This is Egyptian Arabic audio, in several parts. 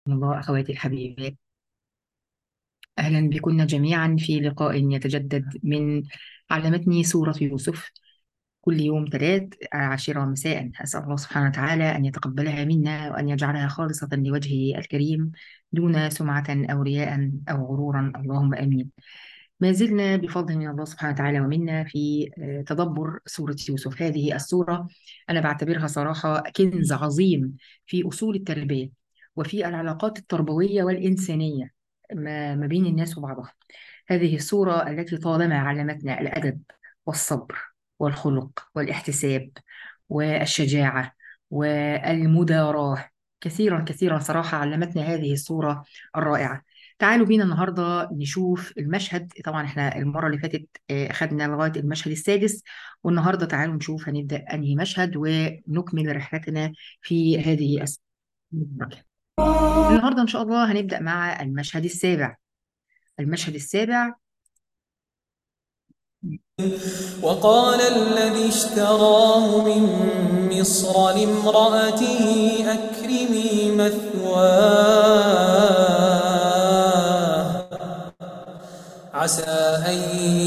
الله أخواتي الحبيبات أهلا بكن جميعا في لقاء يتجدد من علمتني سورة يوسف كل يوم ثلاث عاشرة مساء أسأل الله سبحانه وتعالى أن يتقبلها منا وأن يجعلها خالصة لوجهه الكريم دون سمعة أو رياء أو غرورا اللهم آمين ما زلنا بفضل من الله سبحانه وتعالى ومنا في آه، تدبر سورة يوسف هذه السورة أنا بعتبرها صراحة كنز عظيم في أصول التربية وفي العلاقات التربوية والإنسانية ما ما بين الناس وبعضها هذه السورة التي طالما علمتنا الأدب والصبر والخلق والاحتساب والشجاعة والمداراة كثيرا كثيرا صراحة علمتنا هذه السورة الرائعة تعالوا بينا النهاردة نشوف المشهد طبعا احنا المرة اللي فاتت آه، أخدنا لغاية المشهد السادس والنهاردة تعالوا نشوف هنبدأ أنهي مشهد ونكمل رحلتنا في هذه السورة النهاردة إن شاء الله هنبدأ مع المشهد السابع المشهد السابع وقال الذي اشتراه من مصر لامرأته أكرمي مثواه عسى أن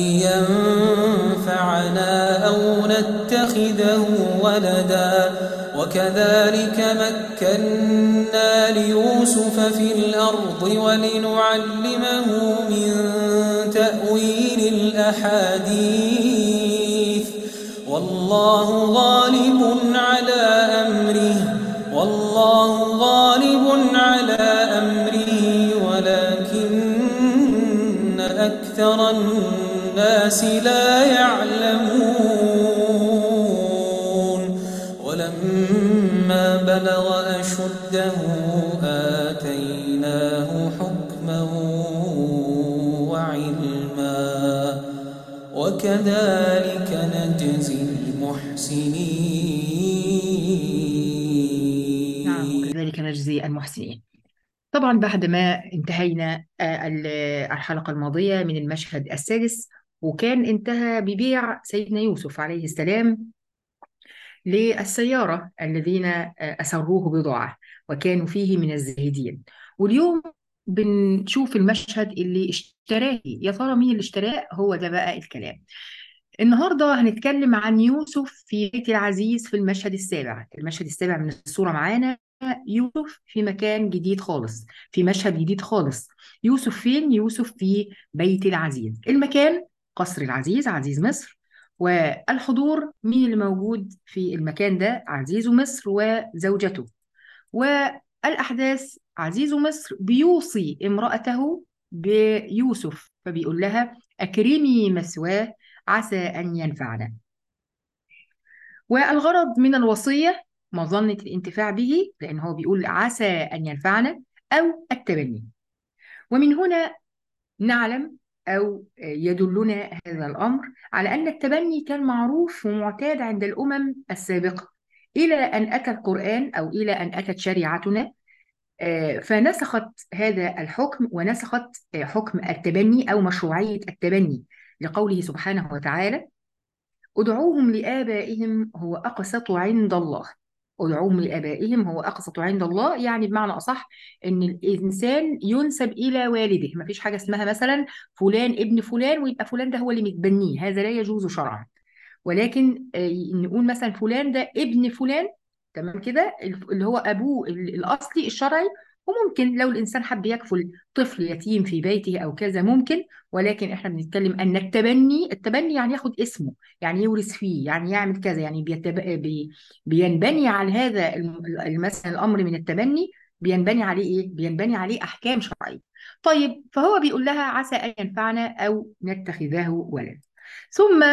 ينفعنا أو نتخذه ولدا وكذلك مكنا ليوسف في الأرض ولنعلمه من تأويل الأحاديث والله غالب على أمره والله غالب على أمره ولكن أكثر الناس لا يعلمون ولما بلغ أشده آتيناه حكما وعلما وكذلك نجزي المحسنين نعم وكذلك نجزي المحسنين طبعا بعد ما انتهينا آه، ال- الحلقة الماضية من المشهد السادس وكان انتهى ببيع سيدنا يوسف عليه السلام للسيارة الذين آه، أسروه بضاعة وكانوا فيه من الزاهدين واليوم بنشوف المشهد اللي اشتراه يا ترى مين اللي اشتراه هو ده بقى الكلام النهاردة هنتكلم عن يوسف في بيت العزيز في المشهد السابع المشهد السابع من الصورة معانا يوسف في مكان جديد خالص في مشهد جديد خالص يوسف فين؟ يوسف في بيت العزيز المكان قصر العزيز عزيز مصر والحضور مين اللي موجود في المكان ده عزيز مصر وزوجته والأحداث عزيز مصر بيوصي امرأته بيوسف فبيقول لها أكرمي مثواه عسى أن ينفعنا والغرض من الوصية مظنة الانتفاع به لأن هو بيقول عسى أن ينفعنا أو التبني ومن هنا نعلم أو يدلنا هذا الأمر على أن التبني كان معروف ومعتاد عند الأمم السابقة إلى أن أتى القرآن أو إلى أن أتت شريعتنا آه، فنسخت هذا الحكم ونسخت آه، حكم التبني أو مشروعية التبني لقوله سبحانه وتعالى ادعوهم لآبائهم هو أقسط عند الله ادعوهم لآبائهم هو أقسط عند الله يعني بمعنى أصح إن الإنسان ينسب إلى والده ما فيش حاجة اسمها مثلا فلان ابن فلان ويبقى فلان ده هو اللي متبنيه هذا لا يجوز شرعا ولكن آه، نقول مثلا فلان ده ابن فلان تمام كده اللي هو أبوه ال- الأصلي الشرعي وممكن لو الإنسان حب يكفل طفل يتيم في بيته أو كذا ممكن ولكن إحنا بنتكلم أن التبني التبني يعني ياخد اسمه يعني يورث فيه يعني يعمل كذا يعني بيتب... بي... بينبني على هذا الم- مثلا الأمر من التبني بينبني عليه إيه؟ بينبني عليه أحكام شرعية طيب فهو بيقول لها عسى أن ينفعنا أو نتخذه ولدا ثم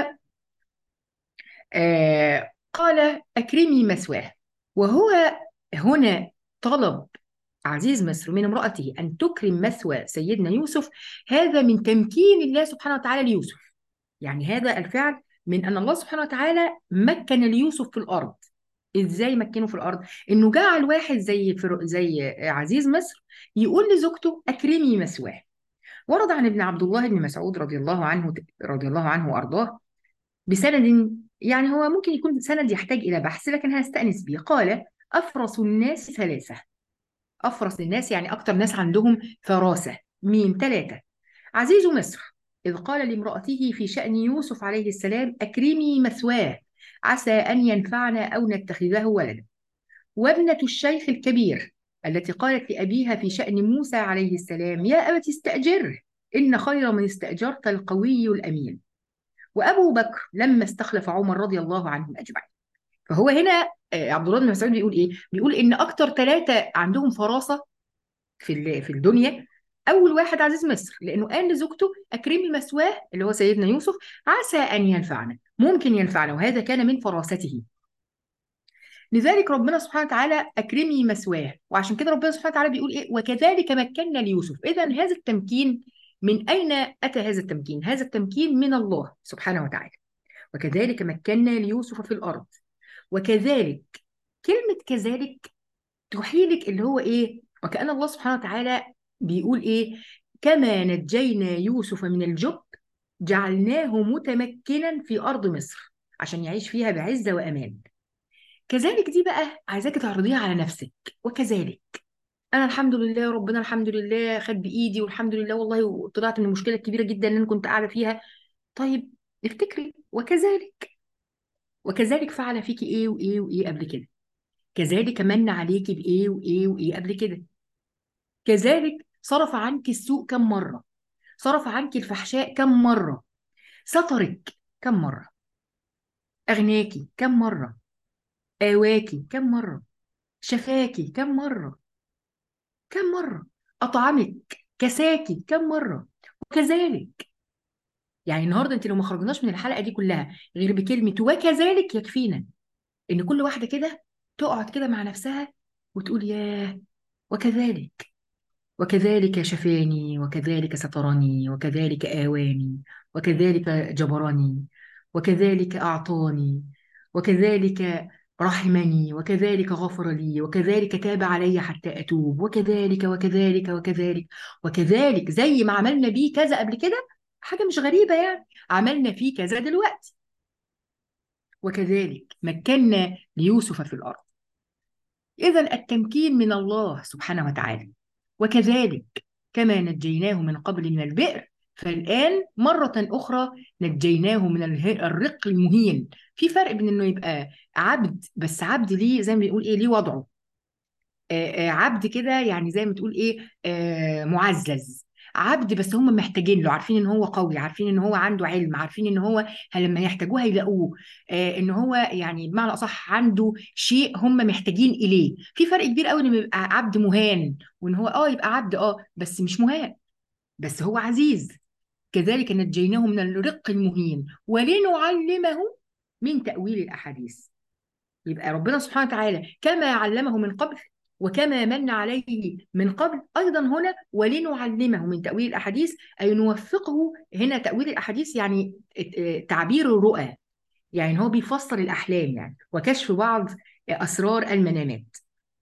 آه قال أكرمي مثواه وهو هنا طلب عزيز مصر من امرأته أن تكرم مثوى سيدنا يوسف هذا من تمكين الله سبحانه وتعالى ليوسف يعني هذا الفعل من أن الله سبحانه وتعالى مكن ليوسف في الأرض إزاي مكنه في الأرض؟ إنه جعل واحد زي فرو زي عزيز مصر يقول لزوجته أكرمي مثواه ورد عن ابن عبد الله بن مسعود رضي الله عنه رضي الله عنه وأرضاه بسند يعني هو ممكن يكون سند يحتاج إلى بحث لكن هنستأنس به قال أفرس الناس ثلاثة افرس الناس يعني اكتر ناس عندهم فراسه مين ثلاثه عزيز مصر اذ قال لامراته في شان يوسف عليه السلام اكرمي مثواه عسى ان ينفعنا او نتخذه ولدا وابنه الشيخ الكبير التي قالت لابيها في شان موسى عليه السلام يا ابت استاجره ان خير من استاجرت القوي الامين وابو بكر لما استخلف عمر رضي الله عنهم اجمعين فهو هنا آه، عبد الله بن مسعود بيقول ايه بيقول ان اكتر ثلاثه عندهم فراسه في ال- في الدنيا اول واحد عزيز مصر لانه قال لزوجته اكرمي مثواه اللي هو سيدنا يوسف عسى ان ينفعنا ممكن ينفعنا وهذا كان من فراسته لذلك ربنا سبحانه وتعالى اكرمي مثواه وعشان كده ربنا سبحانه وتعالى بيقول ايه وكذلك مكنا ليوسف اذا هذا التمكين من اين اتى هذا التمكين هذا التمكين من الله سبحانه وتعالى وكذلك مكنا ليوسف في الارض وكذلك كلمه كذلك تحيلك اللي هو ايه وكأن الله سبحانه وتعالى بيقول ايه كما نجينا يوسف من الجب جعلناه متمكنا في أرض مصر عشان يعيش فيها بعزة وأمان كذلك دي بقى عايزاك تعرضيها على نفسك وكذلك أنا الحمد لله ربنا الحمد لله خد بإيدي والحمد لله والله طلعت من المشكلة الكبيرة جدا اللي أنا كنت قاعدة فيها طيب افتكري وكذلك وكذلك فعل فيكي إيه وإيه وإيه قبل كده كذلك من عليكي بإيه وإيه وإيه قبل كده كذلك صرف عنك السوء كم مرة صرف عنك الفحشاء كم مرة سترك كم مرة أغناكي كم مرة آواكي كم مرة شفاكي كم مرة كم مرة أطعمك كساكي كم مرة وكذلك يعني النهارده انت لو ما خرجناش من الحلقه دي كلها غير بكلمه وكذلك يكفينا ان كل واحده كده تقعد كده مع نفسها وتقول ياه وكذلك وكذلك شفاني وكذلك سترني وكذلك آواني وكذلك جبرني وكذلك أعطاني وكذلك رحمني وكذلك غفر لي وكذلك تاب علي حتى أتوب وكذلك وكذلك وكذلك وكذلك زي ما عملنا بيه كذا قبل كده حاجة مش غريبة يعني عملنا فيه كذا دلوقتي وكذلك مكنا ليوسف في الأرض إذا التمكين من الله سبحانه وتعالى وكذلك كما نجيناه من قبل من البئر فالآن مرة أخرى نجيناه من اله- الرق المهين في فرق بين إنه يبقى عبد بس عبد ليه زي ما بيقول إيه ليه وضعه آه، آه، عبد كده يعني زي ما تقول ايه آه، معزز عبد بس هم محتاجين له عارفين ان هو قوي عارفين ان هو عنده علم عارفين ان هو ه- لما يحتاجوه هيلاقوه آه، ان هو يعني بمعنى اصح عنده شيء هم محتاجين اليه في فرق كبير قوي لما يبقى عبد مهان وان هو اه يبقى عبد اه بس مش مهان بس هو عزيز كذلك نجيناه من الرق المهين ولنعلمه من تأويل الأحاديث يبقى ربنا سبحانه وتعالى كما علمه من قبل وكما من عليه من قبل أيضا هنا ولنعلمه من تأويل الأحاديث أي نوفقه هنا تأويل الأحاديث يعني تعبير الرؤى يعني هو بيفسر الأحلام يعني وكشف بعض أسرار المنامات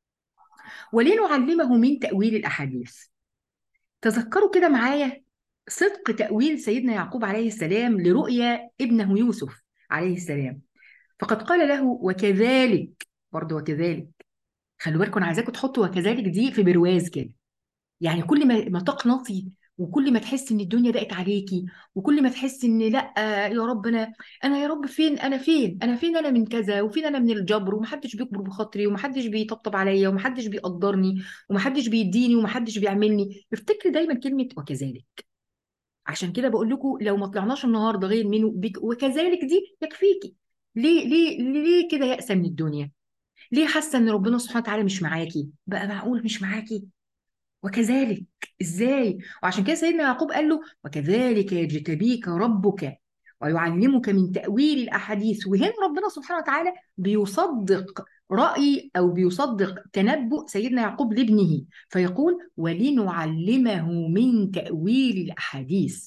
ولنعلمه من تأويل الأحاديث تذكروا كده معايا صدق تأويل سيدنا يعقوب عليه السلام لرؤيا ابنه يوسف عليه السلام فقد قال له وكذلك برضه وكذلك خلوا بالكم انا عايزاكم تحطوا وكذلك دي في برواز كده يعني كل ما ما تقنطي وكل ما تحس ان الدنيا ضاقت عليكي وكل ما تحس ان لا يا رب انا انا يا رب فين انا فين انا فين انا من كذا وفين انا من الجبر ومحدش بيكبر بخاطري ومحدش بيطبطب عليا ومحدش بيقدرني ومحدش بيديني ومحدش بيعملني افتكري دايما كلمة وكذلك عشان كده بقول لكم لو ما طلعناش النهارده غير منه بك وكذلك دي يكفيكي ليه ليه ليه كده يأسة من الدنيا ليه حاسه ان ربنا سبحانه وتعالى مش معاكي بقى معقول مش معاكي وكذلك ازاي وعشان كده سيدنا يعقوب قال له وكذلك يجتبيك ربك ويعلمك من تأويل الأحاديث وهنا ربنا سبحانه وتعالى بيصدق رأي أو بيصدق تنبؤ سيدنا يعقوب لابنه فيقول ولنعلمه من تأويل الأحاديث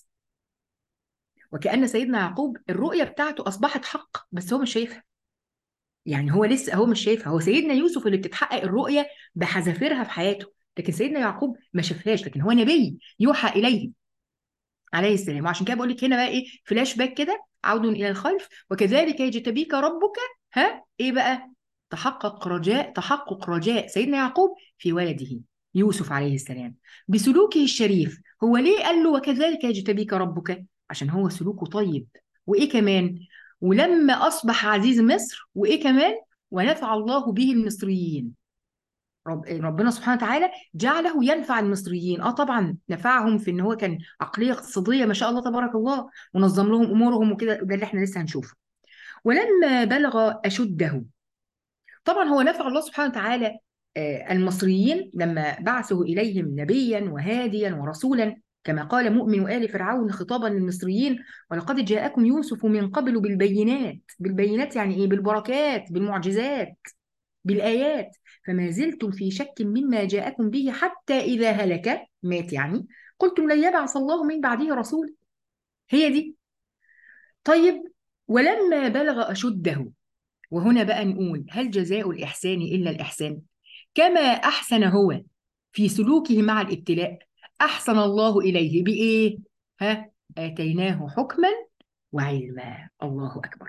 وكأن سيدنا يعقوب الرؤية بتاعته أصبحت حق بس هو مش شايفها يعني هو لسه هو مش شايفها هو سيدنا يوسف اللي بتتحقق الرؤية بحذافيرها في حياته لكن سيدنا يعقوب ما شافهاش لكن هو نبي يوحى إليه عليه السلام وعشان كده بقول لك هنا بقى ايه فلاش باك كده عود الى الخلف وكذلك يجتبيك ربك ها ايه بقى تحقق رجاء تحقق رجاء سيدنا يعقوب في ولده يوسف عليه السلام بسلوكه الشريف هو ليه قال له وكذلك يجتبيك ربك عشان هو سلوكه طيب وإيه كمان ولما أصبح عزيز مصر وإيه كمان ونفع الله به المصريين رب ربنا سبحانه وتعالى جعله ينفع المصريين اه طبعا نفعهم في ان هو كان عقليه اقتصاديه ما شاء الله تبارك الله ونظم لهم امورهم وكده ده اللي احنا لسه هنشوفه ولما بلغ اشده طبعا هو نفع الله سبحانه وتعالى آه، المصريين لما بعثه اليهم نبيا وهاديا ورسولا كما قال مؤمن آل فرعون خطابا للمصريين ولقد جاءكم يوسف من قبل بالبينات بالبينات يعني ايه بالبركات بالمعجزات بالآيات فما زلتم في شك مما جاءكم به حتى إذا هلك مات يعني قلتم لن يبعث الله من بعده رسول هي دي طيب ولما بلغ أشده وهنا بقى نقول هل جزاء الإحسان إلا الإحسان كما أحسن هو في سلوكه مع الابتلاء أحسن الله إليه بإيه ها آتيناه حكما وعلما الله أكبر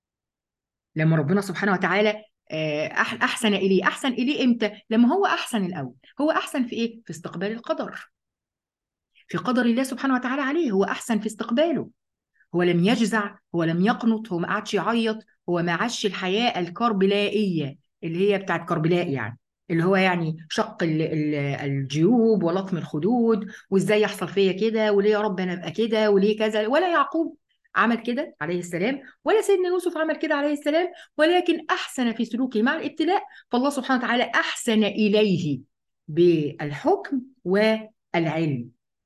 لما ربنا سبحانه وتعالى آه، أح- أحسن إليه أحسن إليه إمتى لما هو أحسن الأول هو أحسن في إيه في استقبال القدر في قدر الله سبحانه وتعالى عليه هو أحسن في استقباله هو لم يجزع هو لم يقنط هو ما قعدش يعيط هو ما عاش الحياة الكربلائية اللي هي بتاعت كربلاء يعني اللي هو يعني شق ال- ال- الجيوب ولطم الخدود وازاي يحصل فيا كده وليه يا رب انا ابقى كده وليه كذا ولا يعقوب عمل كده عليه السلام ولا سيدنا يوسف عمل كده عليه السلام ولكن احسن في سلوكه مع الابتلاء فالله سبحانه وتعالى احسن اليه بالحكم والعلم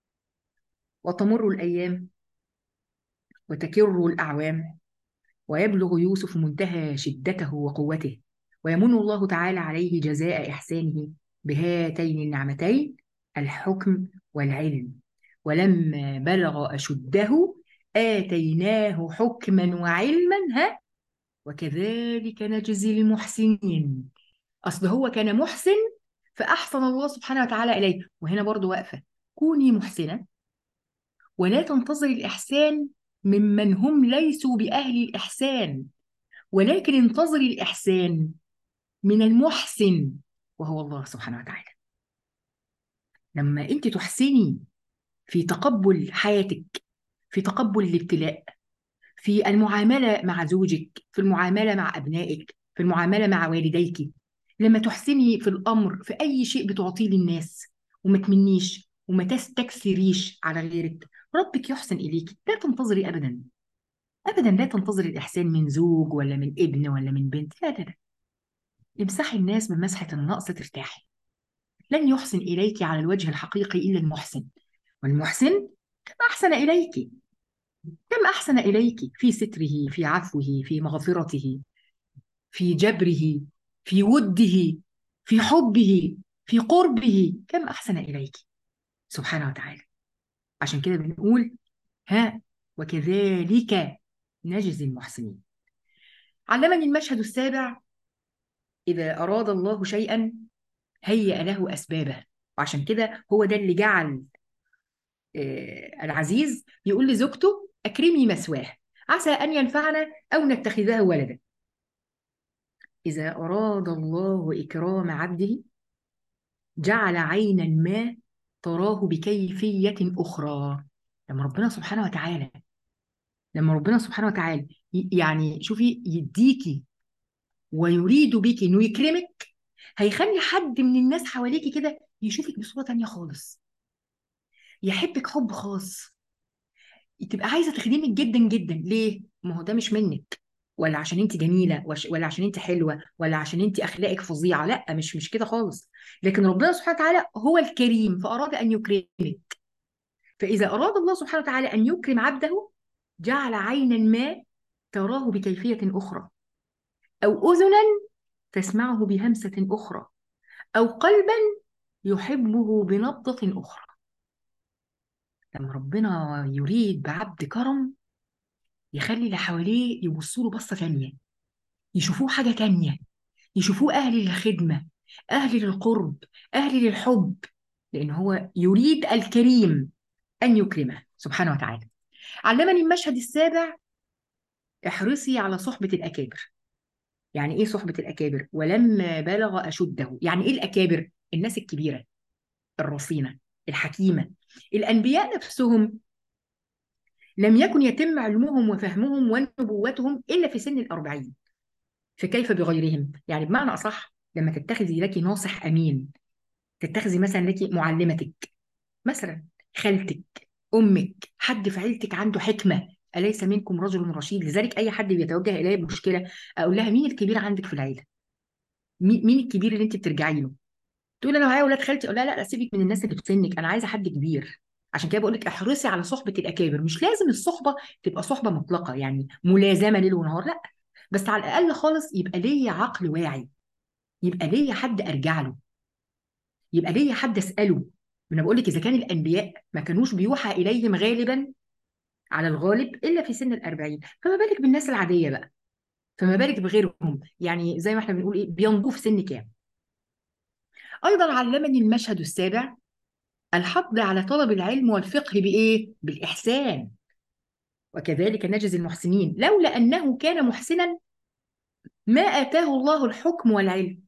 وتمر الايام وتكر الاعوام ويبلغ يوسف منتهى شدته وقوته ويمن الله تعالى عليه جزاء إحسانه بهاتين النعمتين الحكم والعلم ولما بلغ أشده آتيناه حكما وعلما ها وكذلك نجزي المحسنين أصل هو كان محسن فأحسن الله سبحانه وتعالى إليه وهنا برضو واقفة كوني محسنة ولا تنتظري الإحسان ممن هم ليسوا بأهل الإحسان ولكن انتظري الإحسان من المحسن وهو الله سبحانه وتعالى لما أنت تحسني في تقبل حياتك في تقبل الابتلاء في المعاملة مع زوجك في المعاملة مع أبنائك في المعاملة مع والديك لما تحسني في الأمر في أي شيء بتعطيه للناس وما تمنيش وما تستكثريش على غيرك ربك يحسن إليك لا تنتظري أبدا أبدا لا تنتظري الإحسان من زوج ولا من ابن ولا من بنت لا لا لا امسحي الناس بمسحة النقص ترتاحي لن يحسن إليك على الوجه الحقيقي إلا المحسن والمحسن كم أحسن إليك كم أحسن إليك في ستره في عفوه في مغفرته في جبره في وده في حبه في قربه كم أحسن إليك سبحانه وتعالى عشان كده بنقول ها وكذلك نجزي المحسنين علمني المشهد السابع إذا أراد الله شيئا هيأ له أسبابه وعشان كده هو ده اللي جعل آه، العزيز يقول لزوجته أكرمي مثواه عسى أن ينفعنا أو نتخذه ولدا إذا أراد الله إكرام عبده جعل عينا ما تراه بكيفية أخرى لما ربنا سبحانه وتعالى لما ربنا سبحانه وتعالى ي- يعني شوفي يديكي ويريد بك إنه يكرمك هيخلي حد من الناس حواليكي كده يشوفك بصورة تانية خالص يحبك حب خاص تبقى عايزه تخدمك جدا جدا ليه ما هو ده مش منك ولا عشان انت جميله وش- ولا عشان انت حلوه ولا عشان انت اخلاقك فظيعه لا مش مش كده خالص لكن ربنا سبحانه وتعالى هو الكريم فاراد ان يكرمك فاذا اراد الله سبحانه وتعالى ان يكرم عبده جعل عينا ما تراه بكيفيه اخرى او اذنا تسمعه بهمسه اخرى او قلبا يحبه بنبضه اخرى لما ربنا يريد بعبد كرم يخلي اللي حواليه يبصوا له بصة تانية يشوفوه حاجة تانية يشوفوه أهل للخدمة أهل للقرب أهل للحب لأن هو يريد الكريم أن يكرمه سبحانه وتعالى علمني المشهد السابع احرصي على صحبة الأكابر يعني إيه صحبة الأكابر ولما بلغ أشده يعني إيه الأكابر الناس الكبيرة الرصينة الحكيمة الأنبياء نفسهم لم يكن يتم علمهم وفهمهم ونبوتهم إلا في سن الأربعين فكيف بغيرهم يعني بمعنى أصح لما تتخذي لك ناصح أمين تتخذي مثلا لك معلمتك مثلا خالتك أمك حد في عيلتك عنده حكمة أليس منكم رجل رشيد لذلك أي حد بيتوجه إلي بمشكلة أقول لها مين الكبير عندك في العيلة مين مين الكبير اللي أنت بترجعي له تقول انا معايا اولاد خالتي اقول لها لا لا سيبك من الناس اللي في سنك انا عايزه حد كبير عشان كده بقول لك احرصي على صحبه الاكابر مش لازم الصحبه تبقى صحبه مطلقه يعني ملازمه ليل ونهار لا بس على الاقل خالص يبقى ليا عقل واعي يبقى ليا حد ارجع له يبقى ليا حد اساله انا بقول لك اذا كان الانبياء ما كانوش بيوحى اليهم غالبا على الغالب الا في سن الأربعين فما بالك بالناس العاديه بقى فما بالك بغيرهم يعني زي ما احنا بنقول ايه بينضوا في سن كام ايضا علمني المشهد السابع الحض على طلب العلم والفقه بايه بالاحسان وكذلك نجزي المحسنين لولا انه كان محسنا ما اتاه الله الحكم والعلم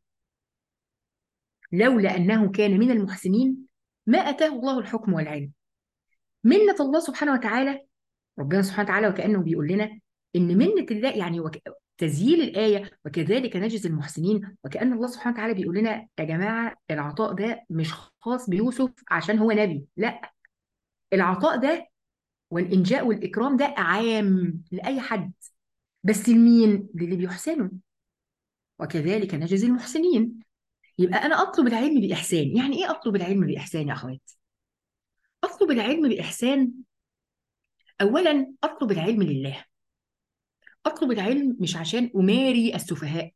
لولا انه كان من المحسنين ما اتاه الله الحكم والعلم منة الله سبحانه وتعالى ربنا سبحانه وتعالى وكأنه بيقول لنا إن منة الله يعني وك... تسجيل الآية وكذلك نجزي المحسنين وكأن الله سبحانه وتعالى بيقول لنا يا جماعة العطاء ده مش خاص بيوسف عشان هو نبي لا العطاء ده والإنجاء والإكرام ده عام لأي حد بس لمين؟ للي بيحسنوا وكذلك نجزي المحسنين يبقى أنا أطلب العلم بإحسان يعني إيه أطلب العلم بإحسان يا أخوات؟ أطلب العلم بإحسان أولا أطلب العلم لله أطلب العلم مش عشان أماري السفهاء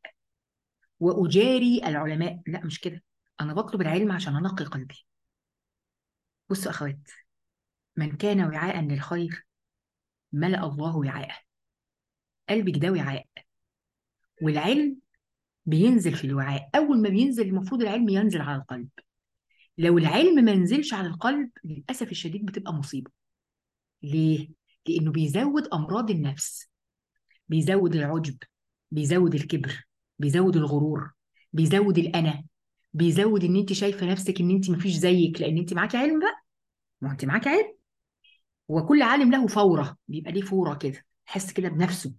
وأجاري العلماء لا مش كده أنا بطلب العلم عشان أنقي قلبي بصوا أخوات من كان وعاء للخير ملأ الله وعاءه قلبك ده وعاء والعلم بينزل في الوعاء أول ما بينزل المفروض العلم ينزل على القلب لو العلم ما نزلش على القلب للأسف الشديد بتبقى مصيبة ليه؟ لأنه بيزود أمراض النفس بيزود العجب بيزود الكبر بيزود الغرور بيزود الأنا بيزود إن أنت شايفة نفسك إن أنت مفيش زيك لأن أنت معاكي علم بقى ما أنت معاكي علم وكل عالم له فورة بيبقى ليه فورة كده حس كده بنفسه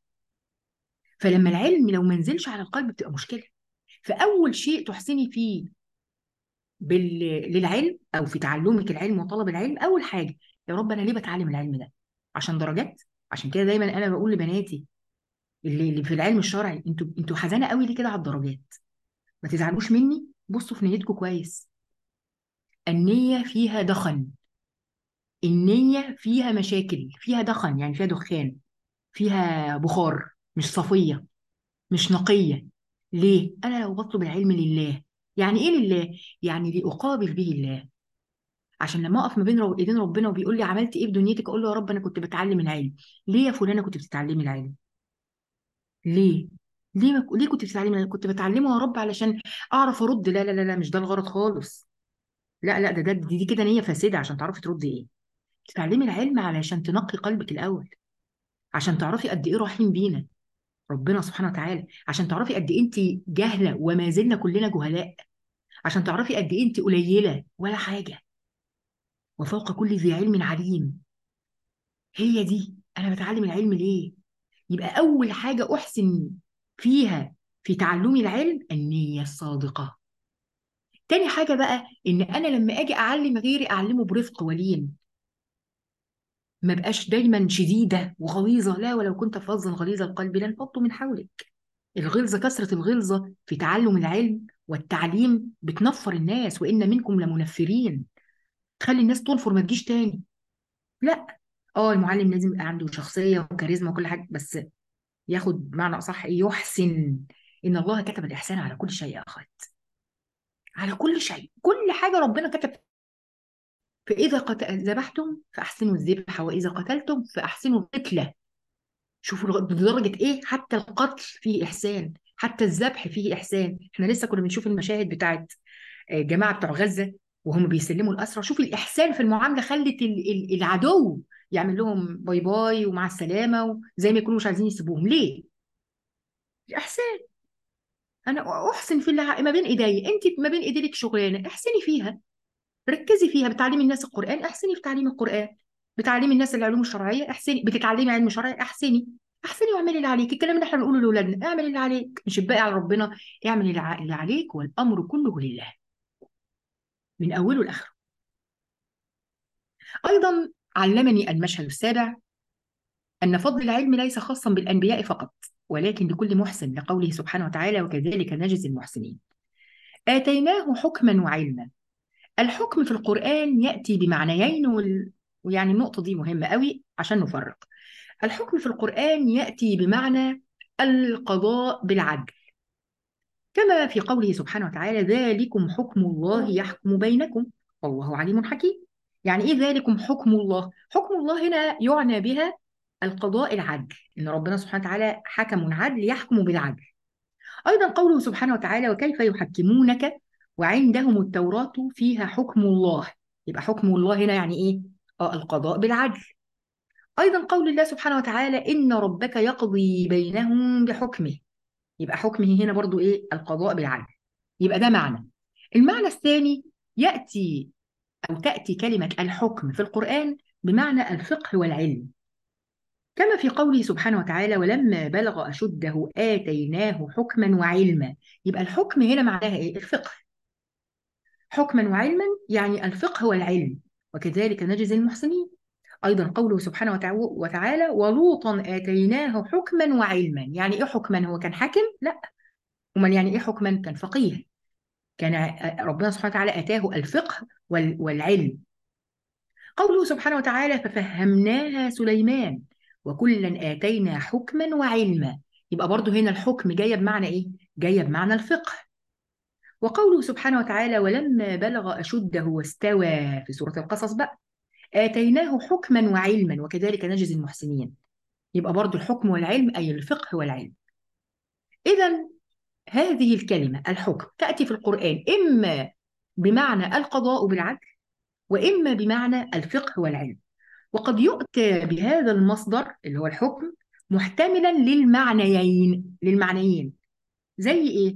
فلما العلم لو ما نزلش على القلب بتبقى مشكلة فأول شيء تحسني فيه بال... للعلم أو في تعلمك العلم وطلب العلم أول حاجة يا رب أنا ليه بتعلم العلم ده عشان درجات عشان كده دايما أنا بقول لبناتي اللي, اللي في العلم الشرعي انتوا انتوا حزانة قوي ليه كده على الدرجات ما تزعلوش مني بصوا في نيتكم كويس النية فيها دخن النية فيها مشاكل فيها دخن يعني فيها دخان فيها بخار مش صفية مش نقية ليه؟ أنا لو بطلب العلم لله يعني إيه لله؟ يعني لأقابل به الله عشان لما أقف ما بين رو- إيدين ربنا وبيقول لي عملت إيه في دنيتك أقول له يا رب أنا كنت بتعلم العلم ليه يا فلانة كنت بتتعلمي العلم؟ ليه؟ ليه ما... ليه كنت بتتعلمي العلم؟ كنت بتعلمه يا رب علشان أعرف أرد لا لا لا لا مش ده الغرض خالص لا لا ده ده دي, دي كده نية فاسدة عشان تعرفي تردي إيه تتعلمي العلم علشان تنقي قلبك الأول عشان تعرفي قد إيه رحيم بينا ربنا سبحانه وتعالى عشان تعرفي قد ايه انت جاهله وما زلنا كلنا جهلاء عشان تعرفي قد ايه انت قليله ولا حاجه وفوق كل ذي علم عليم هي دي انا بتعلم العلم ليه يبقى اول حاجه احسن فيها في تعلمي العلم النيه الصادقه تاني حاجه بقى ان انا لما اجي اعلم غيري اعلمه برفق ولين ما بقاش دايما شديده وغليظه لا ولو كنت فظا غليظ القلب لانفضوا من حولك الغلظة كثرة الغلظة في تعلم العلم والتعليم بتنفر الناس وإن منكم لمنفرين تخلي الناس تنفر ما تجيش تاني لا اه المعلم لازم يبقى عنده شخصية وكاريزما وكل حاجة بس ياخد بمعنى أصح إيه؟ يحسن إن الله كتب الإحسان على كل شيء يا أخوات على كل شيء كل حاجة ربنا كتب فإذا قت- ذبحتم فأحسنوا الذبح وإذا قتلتم فأحسنوا القتلة شوفوا لغ- لدرجة إيه حتى القتل فيه إحسان حتى الذبح فيه إحسان إحنا لسه كنا بنشوف المشاهد بتاعت آه، جماعة بتوع غزة وهم بيسلموا الأسرى شوف الإحسان في المعاملة خلت ال- ال- العدو يعمل لهم باي باي ومع السلامة وزي ما يكونوا مش عايزين يسيبوهم ليه؟ إحسان أنا أحسن في اللي ع- ما بين إيدي أنت ما بين إيديك شغلانة احسني فيها ركزي فيها بتعليم الناس القرآن احسني في تعليم القرآن بتعليم الناس العلوم الشرعية احسني بتتعلمي علم شرعي احسني احسني واعملي اللي عليك الكلام اللي احنا بنقوله لاولادنا اعمل اللي عليك مش الباقي على ربنا اعمل اللي ع- اللي عليك والامر كله لله من اوله لاخره ايضا علمني المشهد السابع ان فضل العلم ليس خاصا بالانبياء فقط ولكن لكل محسن لقوله سبحانه وتعالى وكذلك نجزي المحسنين آتيناه حكما وعلما الحكم في القرآن يأتي بمعنيين وال... ويعني النقطة دي مهمة قوي عشان نفرق الحكم في القرآن يأتي بمعنى القضاء بالعدل كما في قوله سبحانه وتعالى ذلكم حكم الله يحكم بينكم والله عليم حكيم يعني ايه ذلكم حكم الله حكم الله هنا يعنى بها القضاء العدل ان ربنا سبحانه وتعالى حكم عدل يحكم بالعدل ايضا قوله سبحانه وتعالى وكيف يحكمونك وعندهم التوراة فيها حكم الله يبقى حكم الله هنا يعني ايه اه القضاء بالعدل ايضا قول الله سبحانه وتعالى ان ربك يقضي بينهم بحكمه يبقى حكمه هنا برضو ايه القضاء بالعدل يبقى ده معنى المعنى الثاني يأتي أو تأتي كلمة الحكم في القرآن بمعنى الفقه والعلم كما في قوله سبحانه وتعالى ولما بلغ أشده آتيناه حكما وعلما يبقى الحكم هنا معناها إيه؟ الفقه حكما وعلما يعني الفقه والعلم وكذلك نجزي المحسنين أيضا قوله سبحانه وتع- وتعالى ولوطا آتيناه حكما وعلما يعني إيه حكما هو كان حاكم؟ لا أمال يعني إيه حكما؟ كان فقيه كان ربنا سبحانه وتعالى آتاه الفقه وال- والعلم قوله سبحانه وتعالى ففهمناها سليمان وكلا آتينا حكما وعلما يبقى برضو هنا الحكم جاية بمعنى إيه؟ جاية بمعنى الفقه وقوله سبحانه وتعالى ولما بلغ أشده واستوى في سورة القصص بقى آتيناه حكما وعلما وكذلك نجزي المحسنين يبقى برضو الحكم والعلم أي الفقه والعلم إذا هذه الكلمة الحكم تأتي في القرآن إما بمعنى القضاء بالعدل وإما بمعنى الفقه والعلم وقد يؤتى بهذا المصدر اللي هو الحكم محتملا للمعنيين للمعنيين زي إيه؟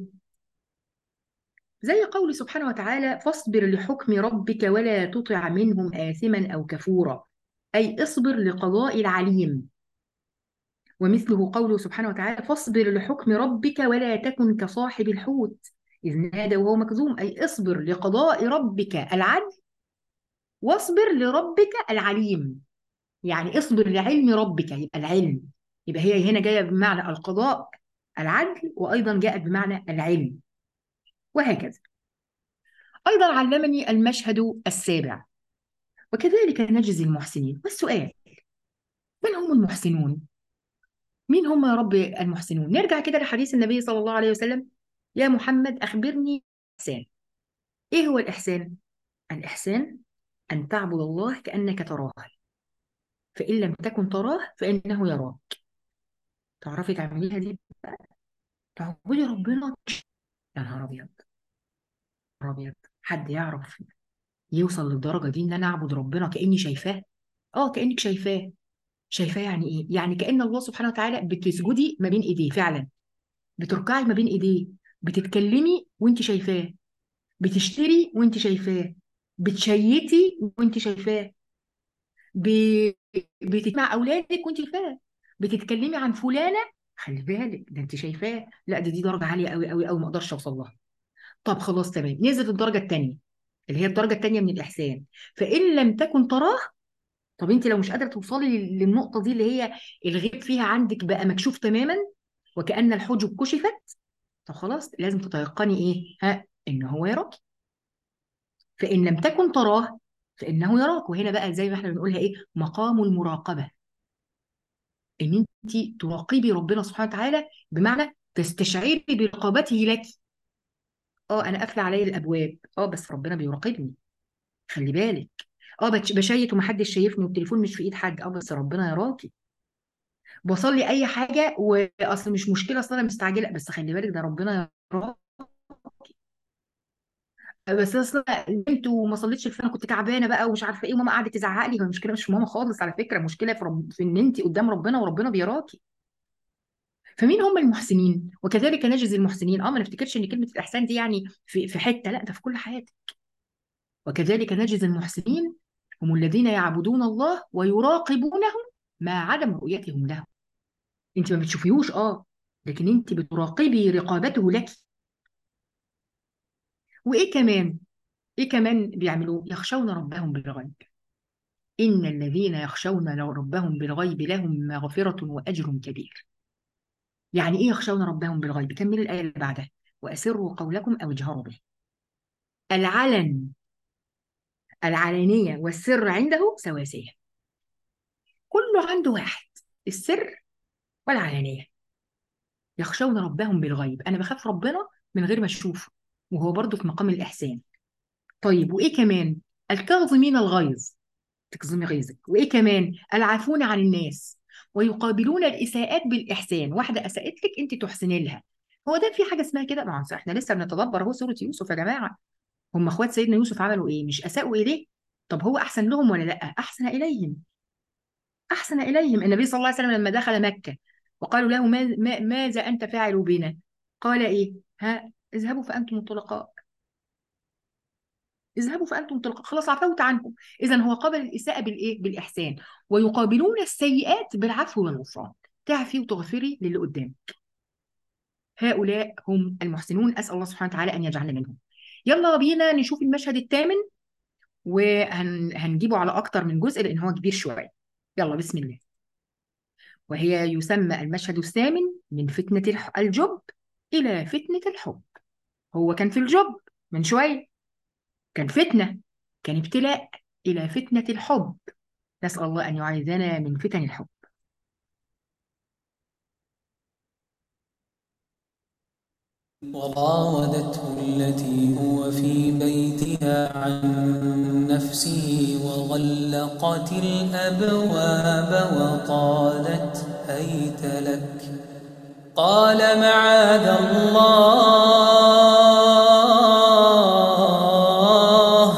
زي قول سبحانه وتعالى فاصبر لحكم ربك ولا تطع منهم آثما أو كفورا أي اصبر لقضاء العليم ومثله قوله سبحانه وتعالى فاصبر لحكم ربك ولا تكن كصاحب الحوت إذ نادى وهو مكذوم أي اصبر لقضاء ربك العدل واصبر لربك العليم يعني اصبر لعلم ربك يبقى العلم يبقى هي هنا جايه بمعنى القضاء العدل وايضا جاءت بمعنى العلم وهكذا ايضا علمني المشهد السابع وكذلك نجزي المحسنين والسؤال من هم المحسنون مين هم يا رب المحسنون نرجع كده لحديث النبي صلى الله عليه وسلم يا محمد اخبرني احسان ايه هو الاحسان الاحسان ان تعبد الله كانك تراه فان لم تكن تراه فانه يراك تعرفي تعمليها دي تعبدي ربنا يا نهار ابيض يا نهار ابيض حد يعرف يوصل للدرجه دي ان انا اعبد ربنا كاني شايفاه اه كانك شايفاه شايفاه يعني ايه يعني كان الله سبحانه وتعالى بتسجدي ما بين ايديه فعلا بتركعي ما بين ايديه بتتكلمي وانت شايفاه بتشتري وانت شايفاه بتشيتي وانت شايفاه ب... بتسمع اولادك وانت شايفاه بتتكلمي عن فلانه خلي بالك ده انت شايفاه لا دي دي درجه عاليه قوي قوي قوي ما اقدرش اوصل لها طب خلاص تمام نزلت الدرجه الثانيه اللي هي الدرجه الثانيه من الاحسان فان لم تكن تراه طب انت لو مش قادره توصلي للنقطه دي اللي هي الغيب فيها عندك بقى مكشوف تماما وكأن الحجب كشفت طب خلاص لازم تتيقني ايه ها ان هو يراك فان لم تكن تراه فانه يراك وهنا بقى زي ما احنا بنقولها ايه مقام المراقبه ان انت تراقبي ربنا سبحانه وتعالى بمعنى تستشعري برقابته لك اه انا قافله عليا الابواب اه بس ربنا بيراقبني خلي بالك اه بتش- بشيت ومحدش شايفني والتليفون مش في ايد حد اه بس ربنا يراكي بصلي اي حاجه واصل مش مشكله اصل انا مستعجله بس خلي بالك ده ربنا يراكي بس اصل أنا نمت وما صليتش الفجر كنت تعبانه بقى ومش عارفه ايه وماما قعدت تزعق لي هو المشكله مش في ماما خالص على فكره المشكله في, رب... في ان انت قدام ربنا وربنا بيراكي فمين هم المحسنين وكذلك نجزي المحسنين اه ما نفتكرش ان كلمه الاحسان دي يعني في في حته لا ده في كل حياتك وكذلك نجزي المحسنين هم الذين يعبدون الله ويراقبونه مع عدم رؤيتهم له انت ما بتشوفيهوش اه لكن انت بتراقبي رقابته لك وايه كمان ايه كمان بيعملوه يخشون ربهم بالغيب ان الذين يخشون ربهم بالغيب لهم مغفرة واجر كبير يعني ايه يخشون ربهم بالغيب كمل الايه اللي بعدها واسروا قولكم او اجهروا به العلن العلانية والسر عنده سواسية كله عنده واحد السر والعلانية يخشون ربهم بالغيب أنا بخاف ربنا من غير ما أشوفه وهو برضه في مقام الإحسان طيب وإيه كمان الكاظمين الغيظ تكظمي غيظك وإيه كمان العافون عن الناس ويقابلون الإساءات بالإحسان واحدة أساءت لك أنت تحسني لها هو ده في حاجة اسمها كده ما هو احنا لسه بنتدبر اهو سورة يوسف يا جماعة هم اخوات سيدنا يوسف عملوا ايه مش اساءوا اليه طب هو احسن لهم ولا لا احسن اليهم احسن اليهم النبي صلى الله عليه وسلم لما دخل مكه وقالوا له ما ما ماذا انت فاعل بنا قال ايه ها اذهبوا فانتم الطلقاء اذهبوا فانتم الطلقاء خلاص عفوت عنكم اذا هو قابل الاساءه بالايه بالاحسان ويقابلون السيئات بالعفو والغفران تعفي وتغفري للي قدامك هؤلاء هم المحسنون اسال الله سبحانه وتعالى ان يجعلنا منهم يلا بينا نشوف المشهد الثامن وهنجيبه على اكتر من جزء لان هو كبير شويه يلا بسم الله وهي يسمى المشهد الثامن من فتنة الح- الجب إلى فتنة الحب هو كان في الجب من شوية كان فتنة كان ابتلاء إلى فتنة الحب نسأل الله أن يعيذنا من فتن الحب وراودته التي هو في بيتها عن نفسه وغلقت الأبواب وقالت هيت لك قال معاذ الله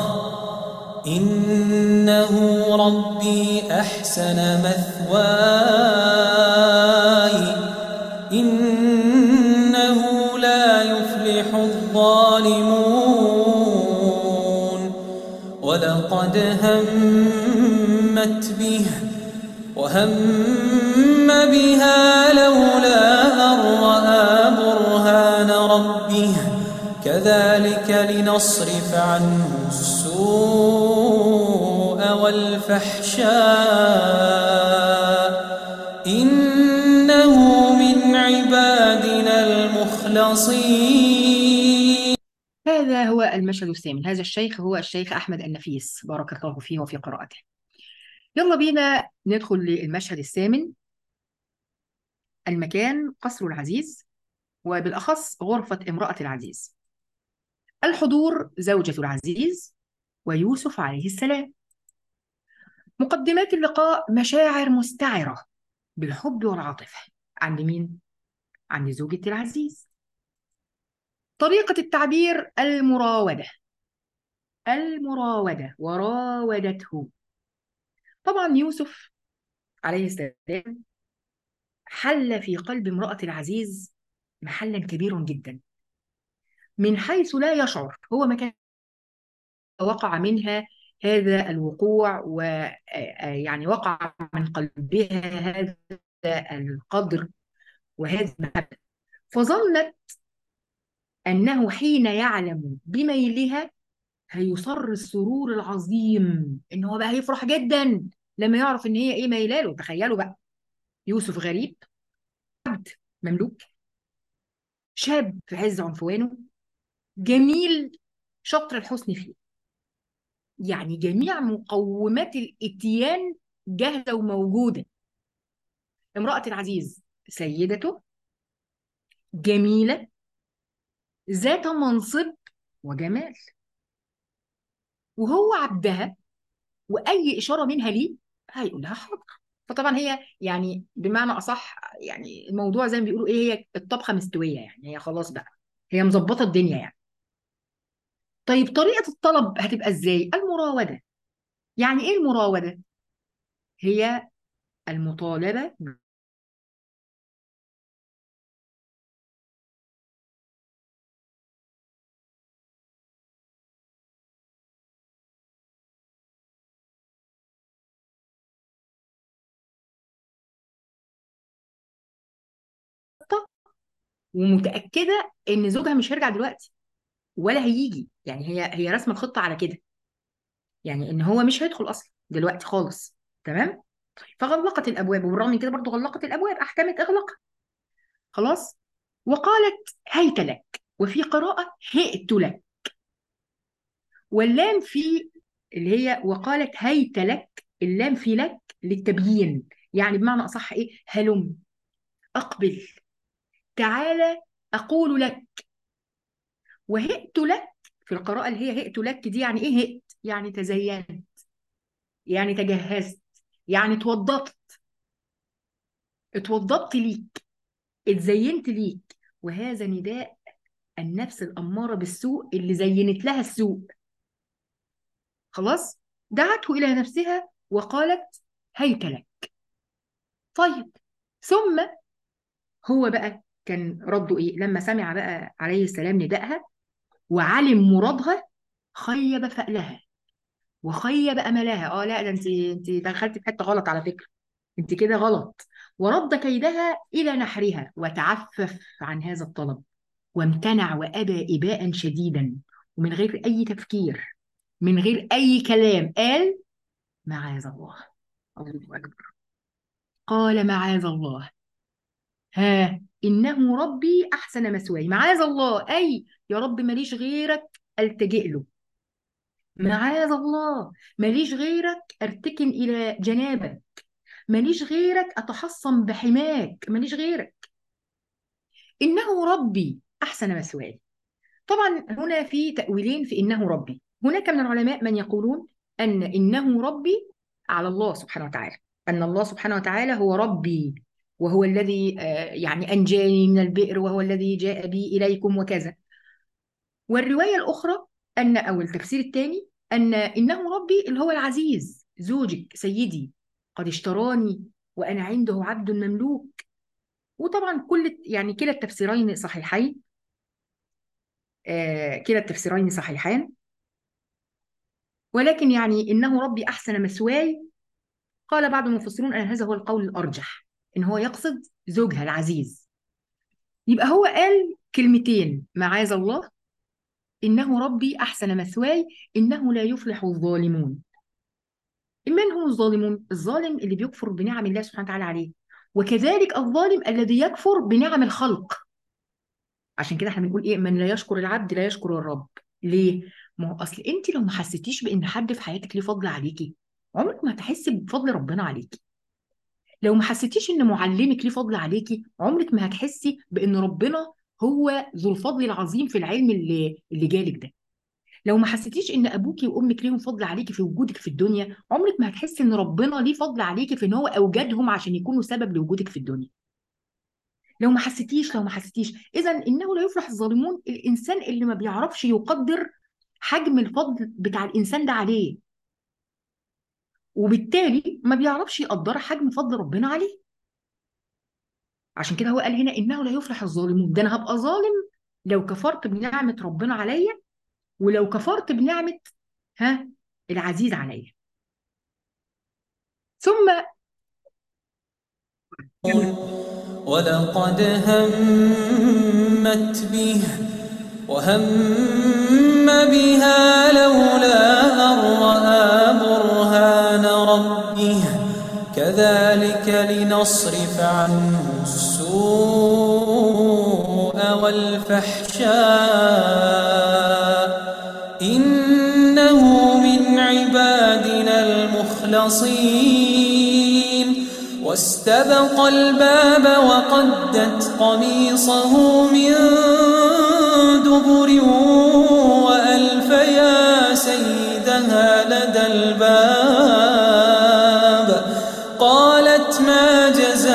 إنه ربي أحسن مثواي إنه لا يفلح الظالمون ولقد همت به وهم بها لولا أن رأى برهان ربه كذلك لنصرف عنه السوء والفحشاء إنه من عبادنا المخلصين هذا هو المشهد الثامن هذا الشيخ هو الشيخ أحمد النفيس بارك الله فيه وفي قراءته يلا بينا ندخل للمشهد الثامن المكان قصر العزيز وبالأخص غرفة امرأة العزيز الحضور زوجة العزيز ويوسف عليه السلام مقدمات اللقاء مشاعر مستعرة بالحب والعاطفة عند مين؟ عند زوجة العزيز طريقة التعبير المراودة المراودة وراودته طبعا يوسف عليه السلام حل في قلب امرأة العزيز محلا كبيرا جدا من حيث لا يشعر هو ما كان وقع منها هذا الوقوع ويعني وقع من قلبها هذا القدر وهذه المحبة فظنت أنه حين يعلم بميلها هيصر السرور العظيم إن هو بقى هيفرح جدا لما يعرف إن هي إيه ميلاله تخيلوا بقى يوسف غريب عبد مملوك شاب في عز عنفوانه جميل شطر الحسن فيه يعني جميع مقومات الاتيان جاهزة وموجودة امرأة العزيز سيدته جميلة ذات منصب وجمال وهو عبدها وأي إشارة منها ليه هيقول لها حاضر فطبعا هي يعني بمعنى أصح يعني الموضوع زي ما بيقولوا إيه هي الطبخة مستوية يعني هي خلاص بقى هي مظبطة الدنيا يعني طيب طريقة الطلب هتبقى إزاي؟ المراودة يعني إيه المراودة؟ هي المطالبة خطة ومتأكدة إن زوجها مش هيرجع دلوقتي ولا هيجي يعني هي هي رسمة الخطة على كده يعني إن هو مش هيدخل أصلا دلوقتي خالص تمام فغلقت الأبواب وبالرغم من كده برضه غلقت الأبواب أحكمت إغلاقها خلاص وقالت هيت لك وفي قراءة هئت لك واللام في اللي هي وقالت هيت لك اللام في لك للتبيين يعني بمعنى أصح إيه هلم أقبل تعالى أقول لك وهئت لك في القراءة اللي هي هئت لك دي يعني إيه هئت يعني تزينت يعني تجهزت يعني اتوضبت اتوضبت ليك اتزينت ليك وهذا نداء النفس الأمارة بالسوء اللي زينت لها السوء خلاص دعته إلى نفسها وقالت هيت لك طيب ثم هو بقى كان رده إيه لما سمع بقى عليه السلام ندائها وعلم مرادها خيب فألها وخيب أملها اه لا ده انت انت دخلتي في حتة غلط على فكرة انت كده غلط ورد كيدها إلى نحرها وتعفف عن هذا الطلب وامتنع وأبى إباء شديدا ومن غير أي تفكير من غير أي كلام قال معاذ الله الله أكبر قال معاذ الله ها إنه ربي أحسن مثواي معاذ الله أي يا رب ماليش غيرك ألتجئ له معاذ الله ماليش غيرك أرتكن إلى جنابك ماليش غيرك أتحصن بحماك ماليش غيرك إنه ربي أحسن مثواي طبعا هنا في تأويلين في إنه ربي هناك من العلماء من يقولون أن إنه ربي على الله سبحانه وتعالى أن الله سبحانه وتعالى هو ربي وهو الذي يعني أنجاني من البئر وهو الذي جاء بي إليكم وكذا والرواية الأخرى أن أو التفسير الثاني أن إنه ربي اللي هو العزيز زوجك سيدي قد اشتراني وأنا عنده عبد مملوك وطبعا كل يعني كلا التفسيرين صحيحين آه كلا التفسيرين صحيحان ولكن يعني إنه ربي أحسن مثواي قال بعض المفسرون أن هذا هو القول الأرجح إن هو يقصد زوجها العزيز يبقى هو قال كلمتين معاذ الله إنه ربي أحسن مثواي إنه لا يفلح الظالمون من هم الظالمون؟ الظالم اللي بيكفر بنعم الله سبحانه وتعالى عليه وكذلك الظالم الذي يكفر بنعم الخلق عشان كده احنا بنقول ايه من لا يشكر العبد لا يشكر الرب ليه؟ ما هو اصل انت لو ما حسيتيش بان حد في حياتك ليه فضل عليكي عمرك ما هتحسي بفضل ربنا عليكي لو ما حسيتيش ان معلمك ليه فضل عليكي عمرك ما هتحسي بان ربنا هو ذو الفضل العظيم في العلم اللي اللي جالك ده لو ما حسيتيش ان ابوكي وامك ليهم فضل عليكي في وجودك في الدنيا عمرك ما هتحسي ان ربنا ليه فضل عليكي في ان هو اوجدهم عشان يكونوا سبب لوجودك في الدنيا لو ما حسيتيش لو ما حسيتيش اذا انه لا يفرح الظالمون الانسان اللي ما بيعرفش يقدر حجم الفضل بتاع الانسان ده عليه وبالتالي ما بيعرفش يقدر حجم فضل ربنا عليه عشان كده هو قال هنا انه لا يفلح الظالمون ده انا هبقى ظالم لو كفرت بنعمه ربنا عليا ولو كفرت بنعمه ها العزيز عليا ثم ولقد همت به وهم بها لولا أن رأى برهان ربه كذلك لنصرف عنه السوء والفحشاء إنه من عبادنا المخلصين واستبق الباب وقدت قميصه من دبر وألف يا سيدها لدى الباب قالت ما